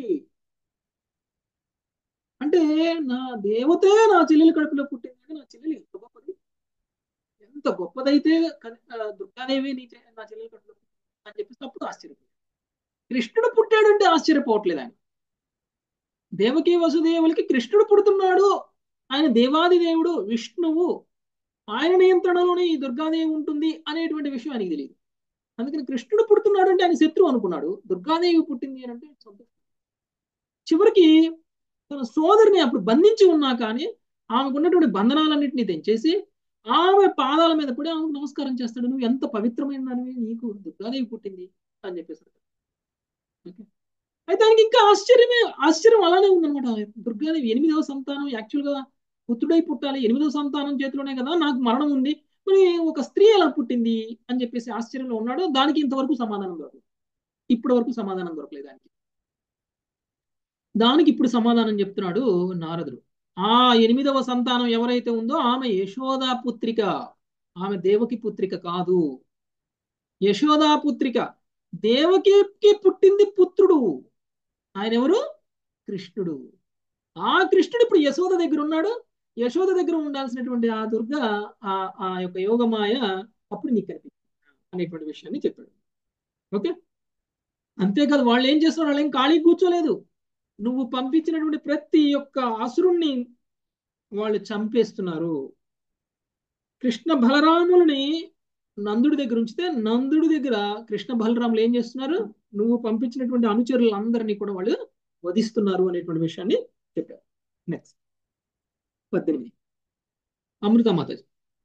అంటే నా దేవతే నా చెల్లెల కడుపులో పుట్టింది అంటే నా చెల్లెలు ఎంత గొప్పది ఎంత గొప్పదైతే దుర్గాదేవి నీ నా చెల్లెల కడుపులో అని చెప్పేసి అప్పుడు ఆశ్చర్యపోయాడు కృష్ణుడు పుట్టాడంటే ఆశ్చర్యపోవట్లేదు ఆయన దేవకి వసుదేవులకి కృష్ణుడు పుడుతున్నాడు ఆయన దేవాది దేవుడు విష్ణువు ఆయన నియంత్రణలోనే ఈ దుర్గాదేవి ఉంటుంది అనేటువంటి విషయం ఆయనకి తెలియదు అందుకని కృష్ణుడు పుడుతున్నాడు అంటే ఆయన శత్రువు అనుకున్నాడు దుర్గాదేవి పుట్టింది అని అంటే సంతోషం చివరికి తన సోదరిని అప్పుడు బంధించి ఉన్నా కానీ ఆమెకు ఉన్నటువంటి బంధనాలన్నింటినీ తెంచేసి ఆమె పాదాల మీద పడి ఆమెకు నమస్కారం చేస్తాడు నువ్వు ఎంత పవిత్రమైన దానివి నీకు దుర్గాదేవి పుట్టింది అని చెప్పేసి ఓకే అయితే ఆయనకి ఇంకా ఆశ్చర్యమే ఆశ్చర్యం అలానే ఉందన్నమాట దుర్గాదేవి ఎనిమిదవ సంతానం యాక్చువల్గా పుత్రుడై పుట్టాలి ఎనిమిదవ సంతానం చేతిలోనే కదా నాకు మరణం ఉంది మరి ఒక స్త్రీ ఎలా పుట్టింది అని చెప్పేసి ఆశ్చర్యంలో ఉన్నాడు దానికి ఇంతవరకు సమాధానం దొరకలేదు ఇప్పటి వరకు సమాధానం దొరకలేదు దానికి దానికి ఇప్పుడు సమాధానం చెప్తున్నాడు నారదుడు ఆ ఎనిమిదవ సంతానం ఎవరైతే ఉందో ఆమె యశోదా పుత్రిక ఆమె దేవకి పుత్రిక కాదు యశోదా పుత్రిక దేవకికి పుట్టింది పుత్రుడు ఆయన ఎవరు కృష్ణుడు ఆ కృష్ణుడు ఇప్పుడు యశోద దగ్గర ఉన్నాడు యశోద దగ్గర ఉండాల్సినటువంటి ఆ దుర్గ ఆ ఆ యొక్క యోగమాయ అప్పుడు నీకు కనిపిస్తుంది అనేటువంటి విషయాన్ని చెప్పాడు ఓకే అంతేకాదు వాళ్ళు ఏం చేస్తున్నారు వాళ్ళు ఏం ఖాళీ కూర్చోలేదు నువ్వు పంపించినటువంటి ప్రతి ఒక్క అసురుణ్ణి వాళ్ళు చంపేస్తున్నారు కృష్ణ బలరాములని నందుడి దగ్గర ఉంచితే నందుడి దగ్గర కృష్ణ బలరాములు ఏం చేస్తున్నారు నువ్వు పంపించినటువంటి అనుచరులందరినీ కూడా వాళ్ళు వధిస్తున్నారు అనేటువంటి విషయాన్ని చెప్పారు నెక్స్ట్ పద్దెనిమిది అమృత మాతాజీ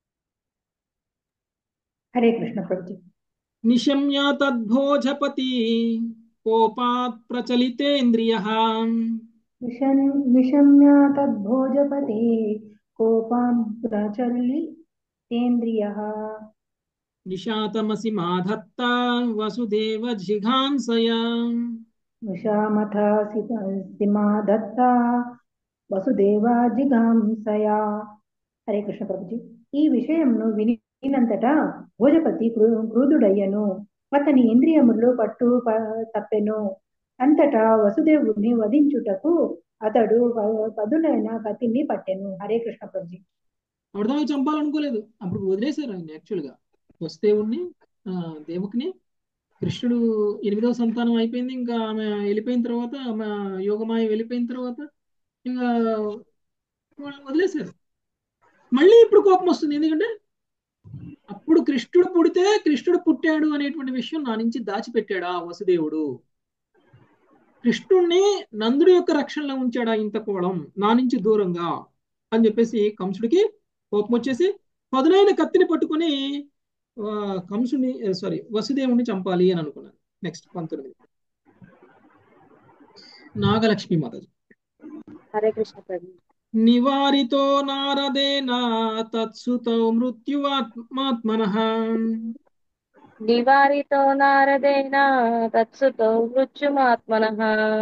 హరే కృష్ణ ప్రభుజీ నిశమ్య తద్భోజపతి కోపాత్ ప్రచలితేంద్రియ విషన్ విషమ్య తద్భోజపతే కోపాం ప్రచలితేంద్రియ నిశాతమసి మాధత్త వసుదేవ జిఘాంసయ నిశామథ సిమా దత్త వసుదేవా జిగాంసయా హరే కృష్ణ ప్రభుజీ ఈ విషయంను వినినంతటా భోజపతి క్రూధుడయ్యను అతని ఇంద్రియములు పట్టు తప్పెను అంతటా వసుదేవుడిని వధించుటకు అతడు పదునైన కత్తిని పట్టెను హరే కృష్ణ ప్రభుజీ అర్థమై చంపాలనుకోలేదు అప్పుడు వదిలేశారు ఆయన యాక్చువల్గా వసుదేవుడిని దేవకిని కృష్ణుడు ఎనిమిదవ సంతానం అయిపోయింది ఇంకా ఆమె వెళ్ళిపోయిన తర్వాత ఆమె యోగమాయ వెళ్ళిపోయిన తర్వాత ఇంకా వాళ్ళు వదిలేశారు మళ్ళీ ఇప్పుడు కోపం వస్తుంది ఎందుకంటే అప్పుడు కృష్ణుడు పుడితే కృష్ణుడు పుట్టాడు అనేటువంటి విషయం నా నుంచి దాచిపెట్టాడా వసుదేవుడు కృష్ణుణ్ణి నందుడి యొక్క రక్షణలో ఉంచాడా ఇంత కోణం నా నుంచి దూరంగా అని చెప్పేసి కంసుడికి కోపం వచ్చేసి పదునైన కత్తిని పట్టుకొని కంసుని సారీ వసుదేవుని చంపాలి అని అనుకున్నాను నెక్స్ట్ పంతొమ్మిది నాగలక్ష్మి మాతాజీ హరే కృష్ణ ప్రభు నివారితో నారదేన తత్సుతో మృత్యువాత్మాత్మన నివారితో నారదేన తత్సుతో మృత్యుమాత్మనః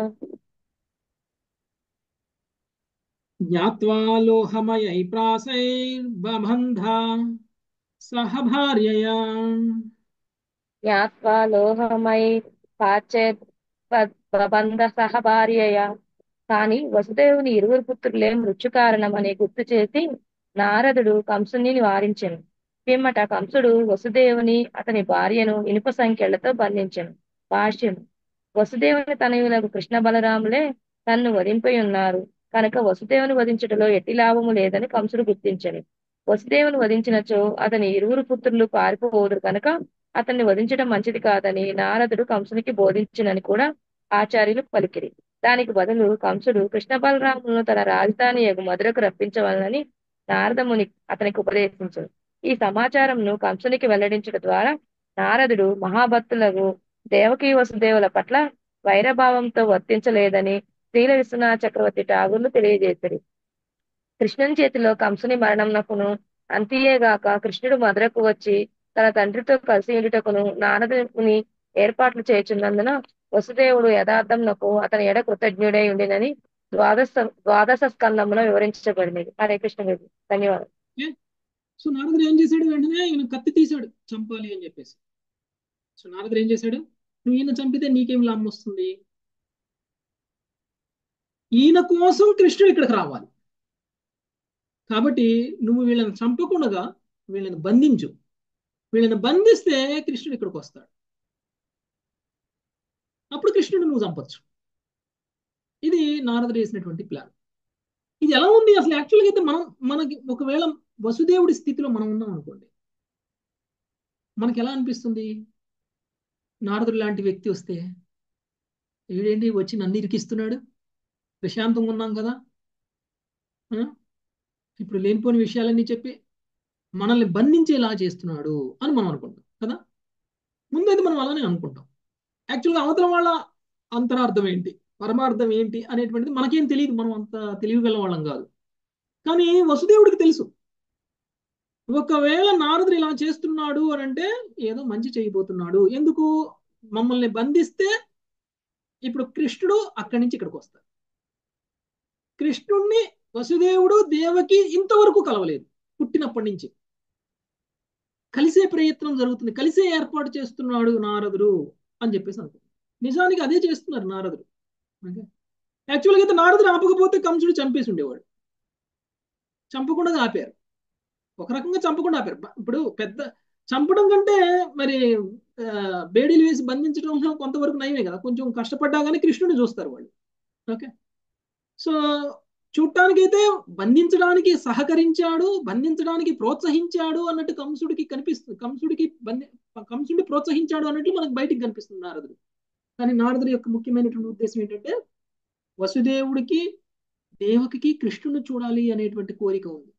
జ్ఞాత్వా లోహమయై ప్రాసైర్బబంధ సహ భార్యయా జ్ఞాత్వా లోహమై పాచేత్ బంధ సహ భార్యయ కాని వసుదేవుని ఇరువురు పుత్రులే మృత్యు కారణమని గుర్తు చేసి నారదుడు కంసుని నివారించెను పిమ్మట కంసుడు వసుదేవుని అతని భార్యను ఇనుప సంఖ్యలతో బంధించెను భాష్యం వసుదేవుని తనయులకు కృష్ణ బలరాములే తన్ను వధింపై ఉన్నారు కనుక వసుదేవుని వధించుటలో ఎట్టి లాభము లేదని కంసుడు గుర్తించెను వసుదేవుని వధించినచో అతని ఇరువురు పుత్రులు పారిపోదురు కనుక అతన్ని వధించడం మంచిది కాదని నారదుడు కంసునికి బోధించినని కూడా ఆచార్యులు పలికిరి దానికి బదులు కంసుడు కృష్ణ బలరాములను తన రాజధాని యగు మధురకు రప్పించవలనని నారదముని అతనికి ఉపదేశించను ఈ సమాచారంను కంసునికి వెల్లడించడం ద్వారా నారదుడు మహాభక్తులకు దేవకీ వసుదేవుల పట్ల వైరభావంతో వర్తించలేదని శ్రీల విశ్వనాథ చక్రవర్తి ఠాగూర్లు తెలియజేశారు కృష్ణుని చేతిలో కంసుని మరణంనకును అంతియేగాక కృష్ణుడు మధురకు వచ్చి తన తండ్రితో కలిసి ఉండుటకును నారదుని ఏర్పాట్లు చేయుచున్నందున వసుదేవుడు యథార్థంనకు అతని ఎడ కృతజ్ఞుడై ఉండినని ద్వాదశ ద్వాదశ స్కందంలో వివరించబడినది హరే కృష్ణ గారు ధన్యవాదాలు సో నారదుడు ఏం చేశాడు వెంటనే ఈయన కత్తి తీశాడు చంపాలి అని చెప్పేసి సో నారదుడు ఏం చేశాడు నువ్వు ఈయన చంపితే నీకేం లాభం వస్తుంది ఈయన కోసం కృష్ణుడు ఇక్కడికి రావాలి కాబట్టి నువ్వు వీళ్ళని చంపకుండా వీళ్ళని బంధించు వీళ్ళని బంధిస్తే కృష్ణుడు ఇక్కడికి వస్తాడు అప్పుడు కృష్ణుడు నువ్వు చంపొచ్చు ఇది నారదుడు వేసినటువంటి ప్లాన్ ఇది ఎలా ఉంది అసలు యాక్చువల్గా అయితే మనం మనకి ఒకవేళ వసుదేవుడి స్థితిలో మనం ఉన్నాం అనుకోండి మనకి ఎలా అనిపిస్తుంది నారదుడు లాంటి వ్యక్తి వస్తే వీడేంటి వచ్చి నన్ను ఇరికిస్తున్నాడు ప్రశాంతంగా ఉన్నాం కదా ఇప్పుడు లేనిపోని విషయాలన్నీ చెప్పి మనల్ని బంధించేలా చేస్తున్నాడు అని మనం అనుకుంటాం కదా ముందైతే మనం అలానే అనుకుంటాం యాక్చువల్గా అవతల వాళ్ళ అంతరార్థం ఏంటి పరమార్థం ఏంటి అనేటువంటిది మనకేం తెలియదు మనం అంత తెలియగల వాళ్ళం కాదు కానీ వసుదేవుడికి తెలుసు ఒకవేళ నారదుడు ఇలా చేస్తున్నాడు అని అంటే ఏదో మంచి చేయబోతున్నాడు ఎందుకు మమ్మల్ని బంధిస్తే ఇప్పుడు కృష్ణుడు అక్కడి నుంచి ఇక్కడికి వస్తాడు కృష్ణుణ్ణి వసుదేవుడు దేవకి ఇంతవరకు కలవలేదు పుట్టినప్పటి నుంచి కలిసే ప్రయత్నం జరుగుతుంది కలిసే ఏర్పాటు చేస్తున్నాడు నారదుడు అని చెప్పేసి అనుకో నిజానికి అదే చేస్తున్నారు నారదుడు యాక్చువల్గా అయితే నారదుడు ఆపకపోతే కంసుడు చంపేసి ఉండేవాడు చంపకుండా ఆపారు ఒక రకంగా చంపకుండా ఆపారు ఇప్పుడు పెద్ద చంపడం కంటే మరి బేడీలు వేసి బంధించడంలో కొంతవరకు నయమే కదా కొంచెం కష్టపడ్డా కానీ కృష్ణుని చూస్తారు వాళ్ళు ఓకే సో చూడటానికైతే బంధించడానికి సహకరించాడు బంధించడానికి ప్రోత్సహించాడు అన్నట్టు కంసుడికి కనిపిస్తుంది కంసుడికి బంధి కంసుడిని ప్రోత్సహించాడు అన్నట్లు మనకు బయటికి కనిపిస్తుంది నారదుడు కానీ నారదుడి యొక్క ముఖ్యమైనటువంటి ఉద్దేశం ఏంటంటే వసుదేవుడికి దేవకి కృష్ణుని చూడాలి అనేటువంటి కోరిక ఉంది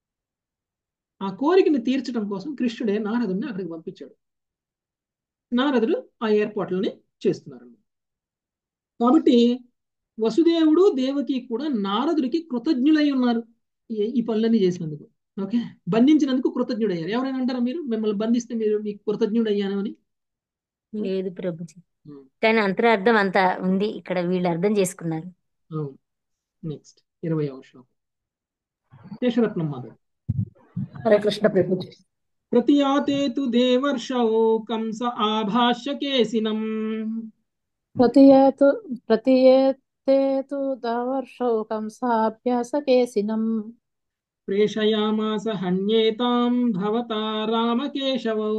ఆ కోరికని తీర్చడం కోసం కృష్ణుడే నారదుడిని అక్కడికి పంపించాడు నారదుడు ఆ ఏర్పాట్లని చేస్తున్నారు కాబట్టి వసుదేవుడు దేవకి కూడా నారదుడికి కృతజ్ఞులై ఉన్నారు ఈ పనులన్నీ చేసినందుకు ఓకే బంధించినందుకు కృతజ్ఞుడయ్యారు ఎవరైనా అంటారా మీరు మిమ్మల్ని బంధిస్తే మీరు మీకు కృతజ్ఞుడయ్యాను అని లేదు ప్రభుజీ కానీ అంతరార్థం అంతా ఉంది ఇక్కడ వీళ్ళు అర్థం చేసుకున్నారు అవును నెక్స్ట్ ఇరవై శ్లోకం శేషరత్నం మాధవ్ హరే కృష్ణ ప్రభుజీ ప్రతియాతే తు దేవర్షౌ కంస ఆభాష్య కేసినం ప్రతియేతు ప్రతియేతే తు దావర్షౌ కంసాభ్యాసకేసినం ప్రేషయామాస హన్యేతాం భవతా రామకేశవౌ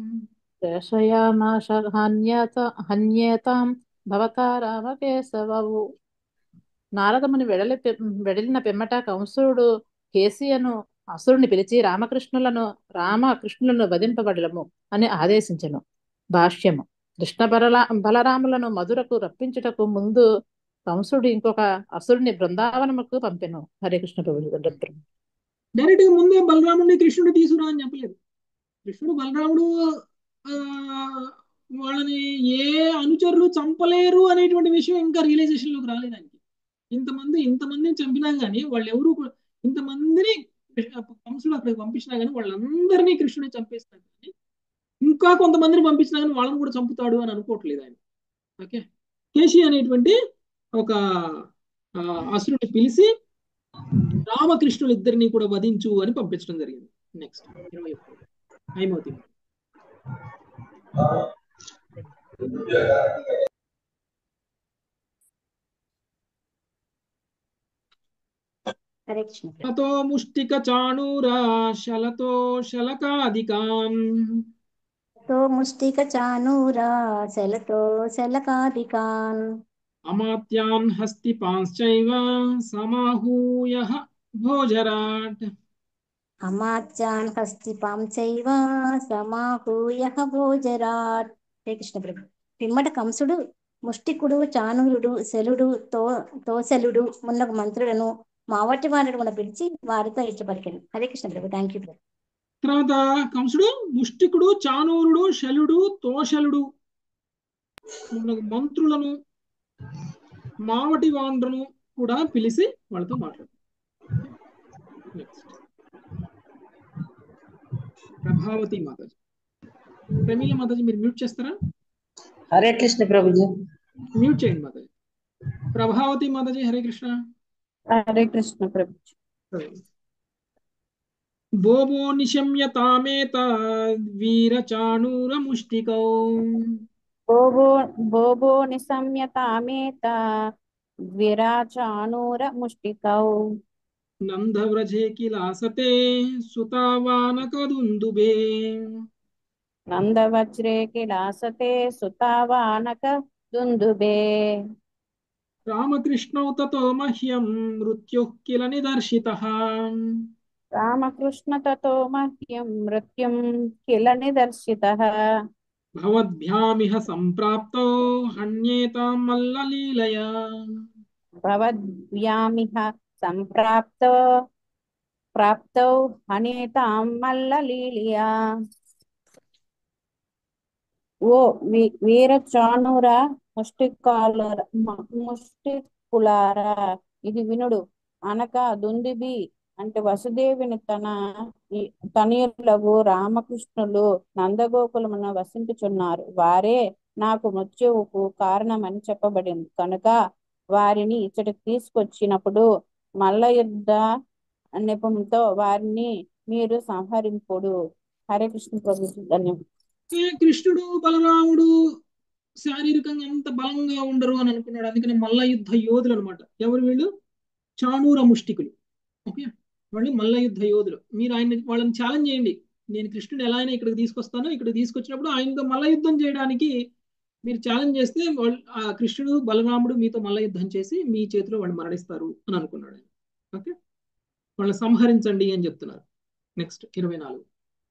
ప్రేషయామాశ హన్యత హన్యేతాం భవతా రామకేశవవు నారదముని వెడలి వెడలిన పిమ్మట కంసుడు కేసియను అసురుని పిలిచి రామకృష్ణులను రామకృష్ణులను వధింపబడలము అని ఆదేశించను భాష్యము కృష్ణ బలరా బలరాములను మధురకు రప్పించుటకు ముందు కంసుడు ఇంకొక అసురుని బృందావనముకు పంపెను హరే కృష్ణ ప్రభు డైరెక్ట్ గా ముందే బలరాముడిని కృష్ణుడు తీసుకురా అని చెప్పలేదు కృష్ణుడు బలరాముడు వాళ్ళని ఏ అనుచరులు చంపలేరు అనేటువంటి విషయం ఇంకా రియలైజేషన్ లోకి రాలేదు ఆయనకి ఇంతమంది ఇంతమందిని చంపినా గానీ వాళ్ళు ఎవరు ఇంతమందిని కంసుడు అక్కడికి పంపించినా గానీ వాళ్ళందరినీ కృష్ణుని చంపేస్తారు కానీ ఇంకా కొంతమందిని పంపించినా కానీ వాళ్ళని కూడా చంపుతాడు అని అనుకోవట్లేదు ఆయన ఓకే కేశి అనేటువంటి ఒక ఆ, అసురుని పిలిచి రామకృష్ణులు ఇద్దరిని కూడా వధించు అని పంపించడం జరిగింది నెక్స్ట్ ఇరవై ఒకటి హైమవతి హరే కృష్ణ ప్రభు తతో ముష్టిక చాణూరా శలతో శలకాదికాం తో ముష్టిక చానూరా శలతో శలకాదికాన్ అమాత్యాన్ హస్తిపాంశ్చైవ సమాహూయ భోజరాట్ అమాత్యాన్ హస్తిపాం చైవ సమాహూయ భోజరాట్ హరే కృష్ణ ప్రభు పిమ్మట కంసుడు ముష్టికుడు చానూరుడు శలుడు తో తోసలుడు మున్నగు మంత్రులను మావటి వారిని కూడా పిలిచి వారితో ఇష్టపలికాను హరే కృష్ణ ప్రభు థ్యాంక్ యూ ప్రభు తర్వాత కంసుడు ముష్టికుడు చానూరుడు శలుడు తోషలుడు మున్నగు మంత్రులను మావటి వాండ్రను కూడా పిలిచి వాళ్ళతో మాట్లాడు నెక్స్ట్ ప్రభావతి మాతాజీ ప్రమీల మాతాజీ మీరు మ్యూట్ చేస్తారా హరే కృష్ణ ప్రభుజీ మ్యూట్ చేయండి మాతాజీ ప్రభావతి మాతాజీ హరే కృష్ణ హరే కృష్ణ ప్రభుజీ బోబో నిశమ్య తామేత వీరచాణూర ముష్టికౌ బోబో బోబో నిశమ్యతామేత ద్విరాచానూర ముష్టికౌ నందవ్రజే కిలాసతే సుతావానకదుందుబే నందవజ్రే కిలాసతే సుతావానక దుందుబే రామకృష్ణౌ తతో మహ్యం మృత్యుః కిల నిదర్శితః రామకృష్ణ తతో మహ్యం మృత్యుం కిల నిదర్శితః భవద్భ్యామిహ సంప్రాప్తౌ హన్యేతాం మల్లలీలయా భవద్వ్యామిహ సంప్రాప్తో ప్రాప్తౌ హనేతాం మల్లలీలియా ఓ వీ వీర చాణుర ముష్టికాల ముష్టికులారా ఇది వినుడు అనక దుందిబి అంటే వసుదేవుని తన ఈ- తనయులకు రామకృష్ణులు నందగోకులమున వసించుచున్నారు వారే నాకు మృత్యువుకు కారణమని చెప్పబడింది కనుక వారిని ఇచ్చటికి తీసుకొచ్చినప్పుడు మల్ల యుద్ధ నెపంతో వారిని మీరు సంహరింపుడు హరే కృష్ణ ప్రభు ధన్యవాదాలు ఏ కృష్ణుడు బలరాముడు శారీరకంగా అంత బలంగా ఉండరు అని అనుకున్నాడు అందుకని మల్ల యుద్ధ యోధులు అనమాట ఎవరు వీళ్ళు చాణూర ముష్టికులు ఓకే వాళ్ళు మల్ల యుద్ధ యోధులు మీరు ఆయన వాళ్ళని ఛాలెంజ్ చేయండి నేను కృష్ణుని ఎలా అయినా ఇక్కడికి తీసుకొస్తాను ఇక్కడికి తీసుకొచ్చినప్పుడు ఆయనతో మల్ల యుద్ధం చేయడానికి మీరు ఛాలెంజ్ చేస్తే వాళ్ళు ఆ కృష్ణుడు బలరాముడు మీతో మల్ల యుద్ధం చేసి మీ చేతిలో వాళ్ళు మరణిస్తారు అని అనుకున్నాడు ఆయన ఓకే వాళ్ళని సంహరించండి అని చెప్తున్నారు నెక్స్ట్ ఇరవై నాలుగు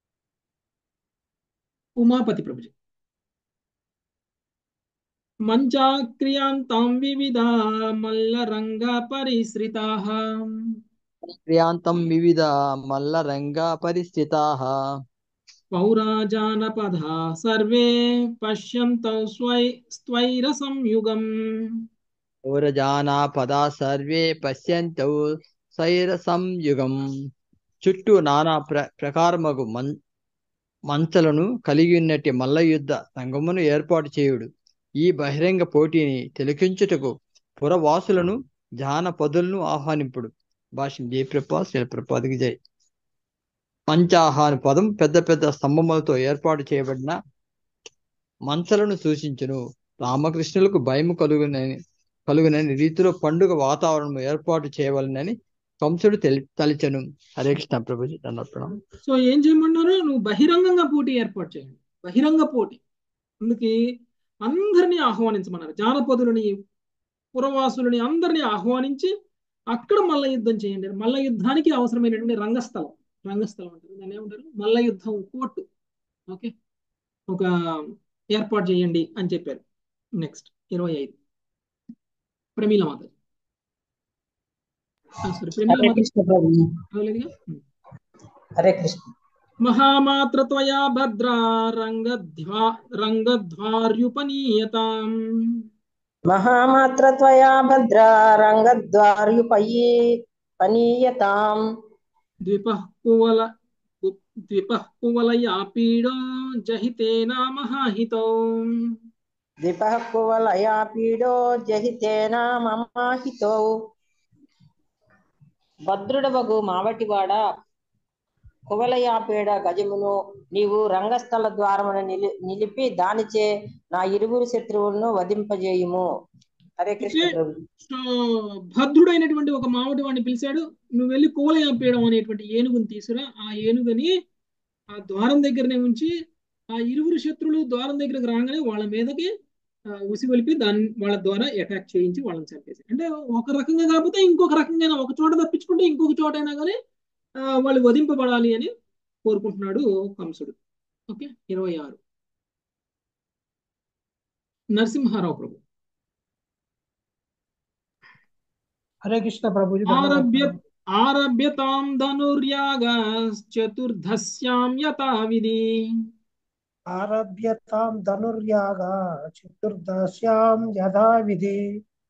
ఉమాపతి ప్రభుజీ మంచాక్రియాంతాం వివిధ మల్లరంగ పరిశ్రితాః క్రియాంతం వివిధ మల్లరంగా పరిస్థితాః పౌరాజానపదా సర్వే పశ్యంతౌ స్వై స్త్వైర సంయుగం పౌరజానా పదా సర్వే పశ్యంతౌ సైర సంయుగం చుట్టూ నానా ప్ర ప్రకారమగు మం మంచలను కలిగి ఉన్నట్టి మల్ల యుద్ధ రంగమును ఏర్పాటు చేయుడు ఈ బహిరంగ పోటీని తిలకించుటకు పురవాసులను జానపదులను ఆహ్వానింపుడు భాష్యం జయప్రపా శిలప్రపాదికి జై పంచాహాన పదం పెద్ద పెద్ద స్తంభములతో ఏర్పాటు చేయబడిన మంచలను సూచించును రామకృష్ణులకు భయము కలుగునని కలుగునని రీతిలో పండుగ వాతావరణం ఏర్పాటు చేయవలనని కంసుడు తెలి తలిచెను హరే కృష్ణ ప్రభుజీ దండప్రణం సో ఏం చేయమన్నారు నువ్వు బహిరంగంగా పోటీ ఏర్పాటు చేయండి బహిరంగ పోటీ అందుకే అందరినీ ఆహ్వానించమన్నారు జానపదులని పురవాసులని అందరినీ ఆహ్వానించి అక్కడ మల్ల యుద్ధం చేయండి మల్ల యుద్ధానికి అవసరమైనటువంటి రంగస్థలం రంగస్థలం అంటారు దాన్ని ఏమంటారు మల్ల యుద్ధం కోర్టు ఓకే ఒక ఏర్పాటు చేయండి అని చెప్పారు నెక్స్ట్ ఇరవై ఐదు ప్రమీల మాత సారీ ప్రమీల హరే మాత కృష్ణ ప్రభుజీ అవలేదుగా హరే కృష్ణ మహామాత్రత్వయా భద్రా రంగధ్వా రంగధ్వార్యుపనీయతాం మహామాత్రత్వయా భద్రా రంగద్వార్యుపయీ పనీయతాం ద్విపః కువల ద్విపః కువలయా పీడో జహితేన మహాహితో ద్విపః కువలయా పీడో జహితేన మమాహితో భద్రుడవగు మావటివాడ కువలయాపేడ గజమును నీవు రంగస్థల ద్వారమును నిలి నిలిపి దానిచే నా ఇరువురు శత్రువులను వధింపజేయుము హరే కృష్ణ ఓకే ప్రభు సో భద్రుడైనటువంటి ఒక మావటి వాడిని పిలిచాడు నువ్వు వెళ్ళి కోలయాపేయడం అనేటువంటి ఏనుగుని తీసుకురా ఆ ఏనుగుని ఆ ద్వారం దగ్గరనే ఉంచి ఆ ఇరువురు శత్రువులు ద్వారం దగ్గరకు రాగానే వాళ్ళ మీదకి ఆ, ఉసిగొలిపి దాని వాళ్ళ ద్వారా అటాక్ చేయించి వాళ్ళని చంపేసి అంటే ఒక రకంగా కాకపోతే ఇంకొక రకంగా ఒక చోట తప్పించుకుంటే ఇంకొక చోట అయినా కానీ ఆ, వాళ్ళు వధింపబడాలి అని కోరుకుంటున్నాడు కంసుడు ఓకే ఇరవై ఆరు నరసింహారావు ప్రభు హరే కృష్ణ ప్రభుజీ ఆరభ్య ధన్యవాదాలు ఆరభ్యతాం ధనుర్యాగ చతుర్ధస్యాం యథావిధి ఆరభ్యతాం ధనుర్యాగ చతుర్దశ్యాం యథావిధి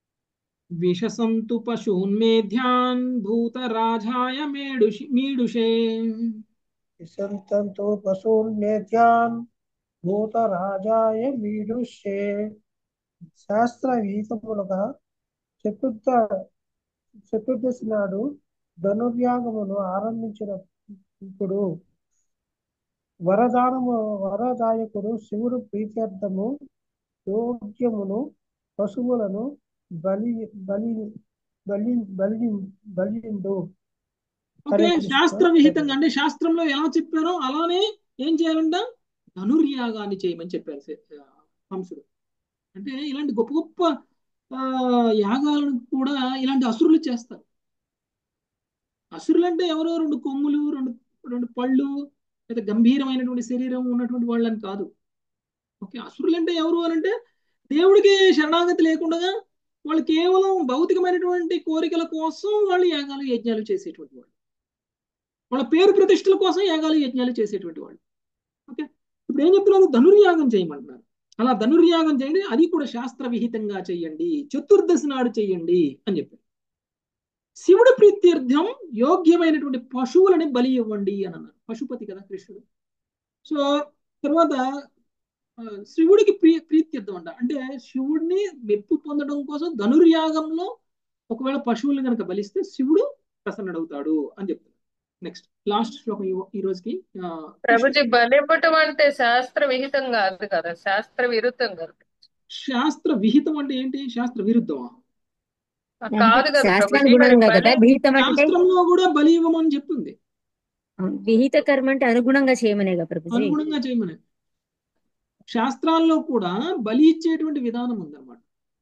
విశసంతు పశూన్మేధ్యాన్ భూతరాజాయ మేడుషి మీడుషే విశంతంతో పశూన్ నేత్యాన్ భూతరాజాయ మీడుష్యే శాస్త్ర విహితములుగా చతుర్థ చతుర్దశి నాడు ధనుర్యాగమును ఆరంభించినప్పుడు వరదానము వరదాయకుడు శివుడు ప్రీత్యర్థము యోగ్యమును పశువులను బలి బలి బలి బలి బలిండు హరే ఓకే కృష్ణ శాస్త్ర విహితంగా అంటే శాస్త్రంలో ఎలా చెప్పారో అలానే ఏం చేయాలంట ధనుర్యాగాన్ని చేయమని చెప్పారు సే- ఆ, కంసుడు అంటే ఇలాంటి గొప్ప గొప్ప ఆ, యాగాలను కూడా ఇలాంటి అసురులు చేస్తారు అసురులు అంటే ఎవరో రెండు కొమ్ములు రెండు రెండు పళ్ళు లేదా గంభీరమైనటువంటి శరీరం ఉన్నటువంటి వాళ్ళని కాదు ఓకే అసురులు అంటే ఎవరు అని అంటే దేవుడికి శరణాగతి లేకుండా వాళ్ళు కేవలం భౌతికమైనటువంటి కోరికల కోసం వాళ్ళు యాగాలు యజ్ఞాలు చేసేటువంటి వాళ్ళు వాళ్ళ పేరు ప్రతిష్టల కోసం యాగాలు యజ్ఞాలు చేసేటువంటి వాళ్ళు ఓకే ఇప్పుడు ఏం చెప్తున్నారు ధనుర్యాగం చేయమంటున్నారు అలా ధనుర్యాగం చేయండి అది కూడా శాస్త్ర విహితంగా చేయండి చతుర్దశి నాడు చేయండి అని చెప్పారు శివుడి ప్రీత్యర్థం యోగ్యమైనటువంటి పశువులని బలి ఇవ్వండి అని అన్నారు పశుపతి కదా కృష్ణుడు సో తర్వాత ఆ, శివుడికి ప్రీ ప్రీత్యర్థం అంట అంటే శివుడిని మెప్పు పొందడం కోసం ధనుర్యాగంలో ఒకవేళ పశువుల్ని కనుక బలిస్తే శివుడు ప్రసన్నుడవుతాడు అని చెప్తారు నెక్స్ట్ లాస్ట్ శ్లోకం ఈ- ఈ రోజుకి ఆ, ప్రభుజీ బలివ్వటం అంటే శాస్త్ర విహితం కాదు కదా శాస్త్ర విరుద్ధం కదా శాస్త్ర విహితం అంటే ఏంటి శాస్త్ర విరుద్ధమా ఆ, కాదు కదా ప్రభుజీ మరి శాస్త్రానుగుణంగా కదా బలి విహితం అంటే శాస్త్రంలో కూడా బలి ఇవ్వమని చెప్పింది విహిత కర్మ అంటే అనుగుణంగా చేయమనేగా ప్రభుజీ అనుగుణంగా చేయమని శాస్త్రాల్లో కూడా బలి ఇచ్చేటువంటి విధానం ఉందన్నమాట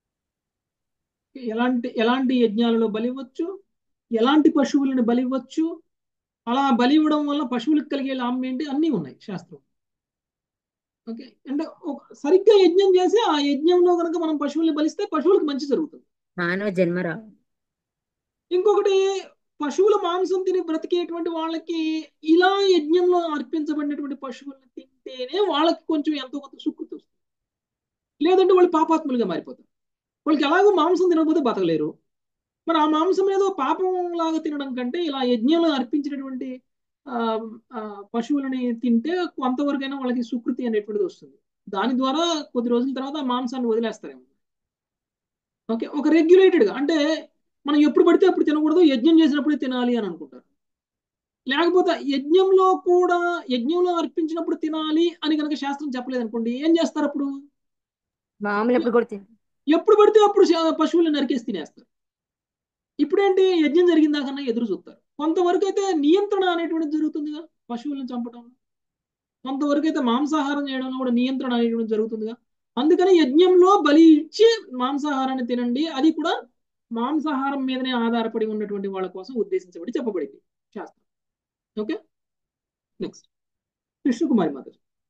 ఎలాంటి ఎలాంటి యజ్ఞాలలో బలి ఇవ్వచ్చు ఎలాంటి పశువులను బలి ఇవ్వచ్చు అలా బలి ఇవ్వడం వల్ల పశువులకు కలిగే లాభం ఏంటి అన్నీ ఉన్నాయి శాస్త్రం ఓకే అంటే ఒక- సరిగ్గా యజ్ఞం చేసి ఆ యజ్ఞంలో కనుక మనం పశువుల్ని బలిస్తే పశువులకు మంచి జరుగుతుంది మానవ జన్మరా ఇంకొకటి పశువుల మాంసం తిని బ్రతికేటువంటి వాళ్ళకి ఇలా యజ్ఞంలో అర్పించబడినటువంటి పశువులను తింటేనే వాళ్ళకి కొంచెం ఎంతో కొంత సుకృతి వస్తుంది లేదంటే వాళ్ళు పాపాత్ములుగా మారిపోతారు వాళ్ళకి ఎలాగో మాంసం తినకపోతే బతకలేరు మరి ఆ మాంసం ఏదో పాపం లాగా తినడం కంటే ఇలా యజ్ఞంలో అర్పించినటువంటి ఆ, ఆ, పశువులని తింటే కొంతవరకైనా వాళ్ళకి సుకృతి అనేటువంటిది వస్తుంది దాని ద్వారా కొద్ది రోజుల తర్వాత ఆ మాంసాన్ని వదిలేస్తారేమో ఓకే ఒక రెగ్యులేటెడ్గా అంటే మనం ఎప్పుడు పడితే అప్పుడు తినకూడదు యజ్ఞం చేసినప్పుడే తినాలి అని అనుకుంటారు లేకపోతే యజ్ఞంలో కూడా యజ్ఞంలో అర్పించినప్పుడు తినాలి అని కనుక శాస్త్రం చెప్పలేదు అనుకోండి ఏం చేస్తారు అప్పుడు మామూలు ఎప్పుడు కొడితే ఎప్పుడు పడితే అప్పుడు శా- పశువులను నరికేసి తినేస్తారు ఇప్పుడేంటి యజ్ఞం జరిగిన దాకన్నా ఎదురు చూస్తారు కొంతవరకు అయితే నియంత్రణ అనేటువంటిది జరుగుతుందిగా పశువులను చంపడంలో కొంతవరకు అయితే మాంసాహారం చేయడంలో కూడా నియంత్రణ అనేటువంటిది జరుగుతుందిగా అందుకని యజ్ఞంలో బలి ఇచ్చి మాంసాహారాన్ని తినండి అది కూడా మాంసాహారం మీదనే ఆధారపడి ఉన్నటువంటి వాళ్ళ కోసం ఉద్దేశించబడి చెప్పబడింది శాస్త్రం ఓకే నెక్స్ట్ కృష్ణకుమారి మాత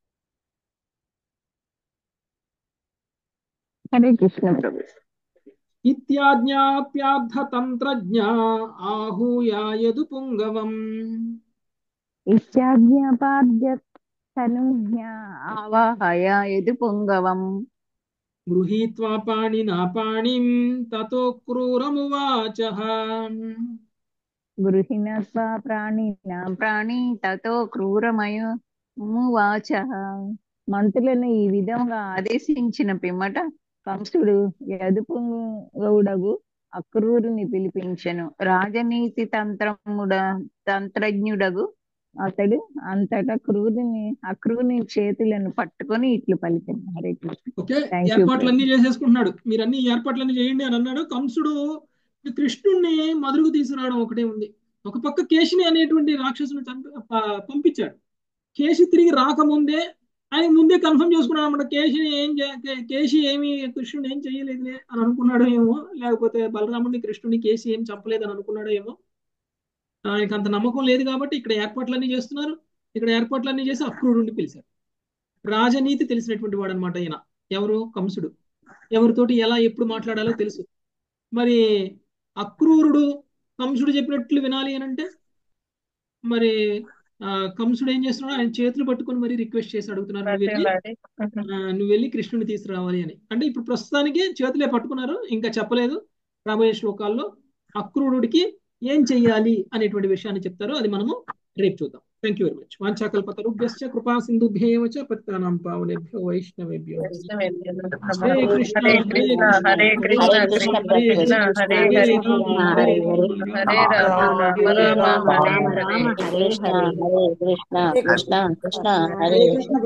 హరే కృష్ణ ప్రభు ఇత్యాజ్ఞాప్యార్థతంత్రజ్ఞ ఆహూయ యదు పుంగవం ఇత్యాజ్ఞాపాద్య తనుజ్ఞ ఆవాహయ యదు పుంగవం గృహీత్వా పాణినా పాణిం తతో క్రూరమువాచ గృహిణత్వా ప్రాణినాం ప్రాణి తతో క్రూరమయమువాచ మంత్రులను ఈ విధంగా ఆదేశించిన పిమ్మట కంసుడు యదుపుంగవుడగు అక్రూరుని పిలిపించెను రాజనీతి తంత్రముడ తంత్రజ్ఞుడగు అతడు అంతటా క్రూరుని అక్రూరుని చేతులను పట్టుకొని ఇట్లు పలికాను Hare Krishna okay thank you ఏర్పాట్లన్నీ చేసేసుకుంటున్నాడు మీరు అన్ని ఏర్పాట్లన్నీ చేయండి అని అన్నాడు కంసుడు కృష్ణుణ్ణి మధురకు తీసుకురావడం ఒకటే ఉంది ఒక పక్క కేశిని అనేటువంటి రాక్షసుని చంపి ప- పంపించాడు కేశి తిరిగి రాకముందే ఆయన ముందే కన్ఫర్మ్ చేసుకున్నాడు అనమాట కేశిని ఏం చే- కే- కేశి ఏమి కృష్ణుని ఏం చేయలేదులే అని అనుకున్నాడో ఏమో లేకపోతే బలరాముడిని కృష్ణుని కేశి ఏం చంపలేదని అనుకున్నాడో ఏమో ఆయనకు అంత నమ్మకం లేదు కాబట్టి ఇక్కడ ఏర్పాట్లన్నీ చేస్తున్నారు ఇక్కడ ఏర్పాట్లన్నీ చేసి అక్రూరుణ్ణి పిలిచారు రాజనీతి తెలిసినటువంటి వాడు అనమాట ఈయన ఎవరు కంసుడు ఎవరితోటి ఎలా ఎప్పుడు మాట్లాడాలో తెలుసు మరి అక్రూరుడు కంసుడు చెప్పినట్లు వినాలి అని అంటే మరి ఆ, కంసుడు ఏం చేస్తున్నాడు ఆయన చేతులు పట్టుకొని మరి రిక్వెస్ట్ చేసి అడుగుతున్నారు నువ్వు వెళ్ళి ఆ, నువ్వు వెళ్ళి కృష్ణుని తీసుకురావాలి అని అంటే ఇప్పుడు ప్రస్తుతానికి చేతులే పట్టుకున్నారు ఇంకా చెప్పలేదు రాబోయే శ్లోకాల్లో అక్రూరుడికి ఏం చెయ్యాలి అనేటువంటి విషయాన్ని చెప్తారు అది మనము రేపు చూద్దాం థ్యాంక్ యూ వెరీ మచ్ వాంఛాకల్పతరుభ్యశ్చ కృపా సింధుభ్యేవ చ పతితానాం పావనేభ్యో వైష్ణవేభ్యో హరే కృష్ణ హరే కృష్ణ కృష్ణ హరే కృష్ణ హరే కృష్ణ కృష్ణ హరే హరే కృష్ణ రామ హరే హరే రామ రామ రామ రామ రామ రామ హరే హరే హరే హరే హరే కృష్ణ కృష్ణ కృష్ణ హరే హరే కృష్ణ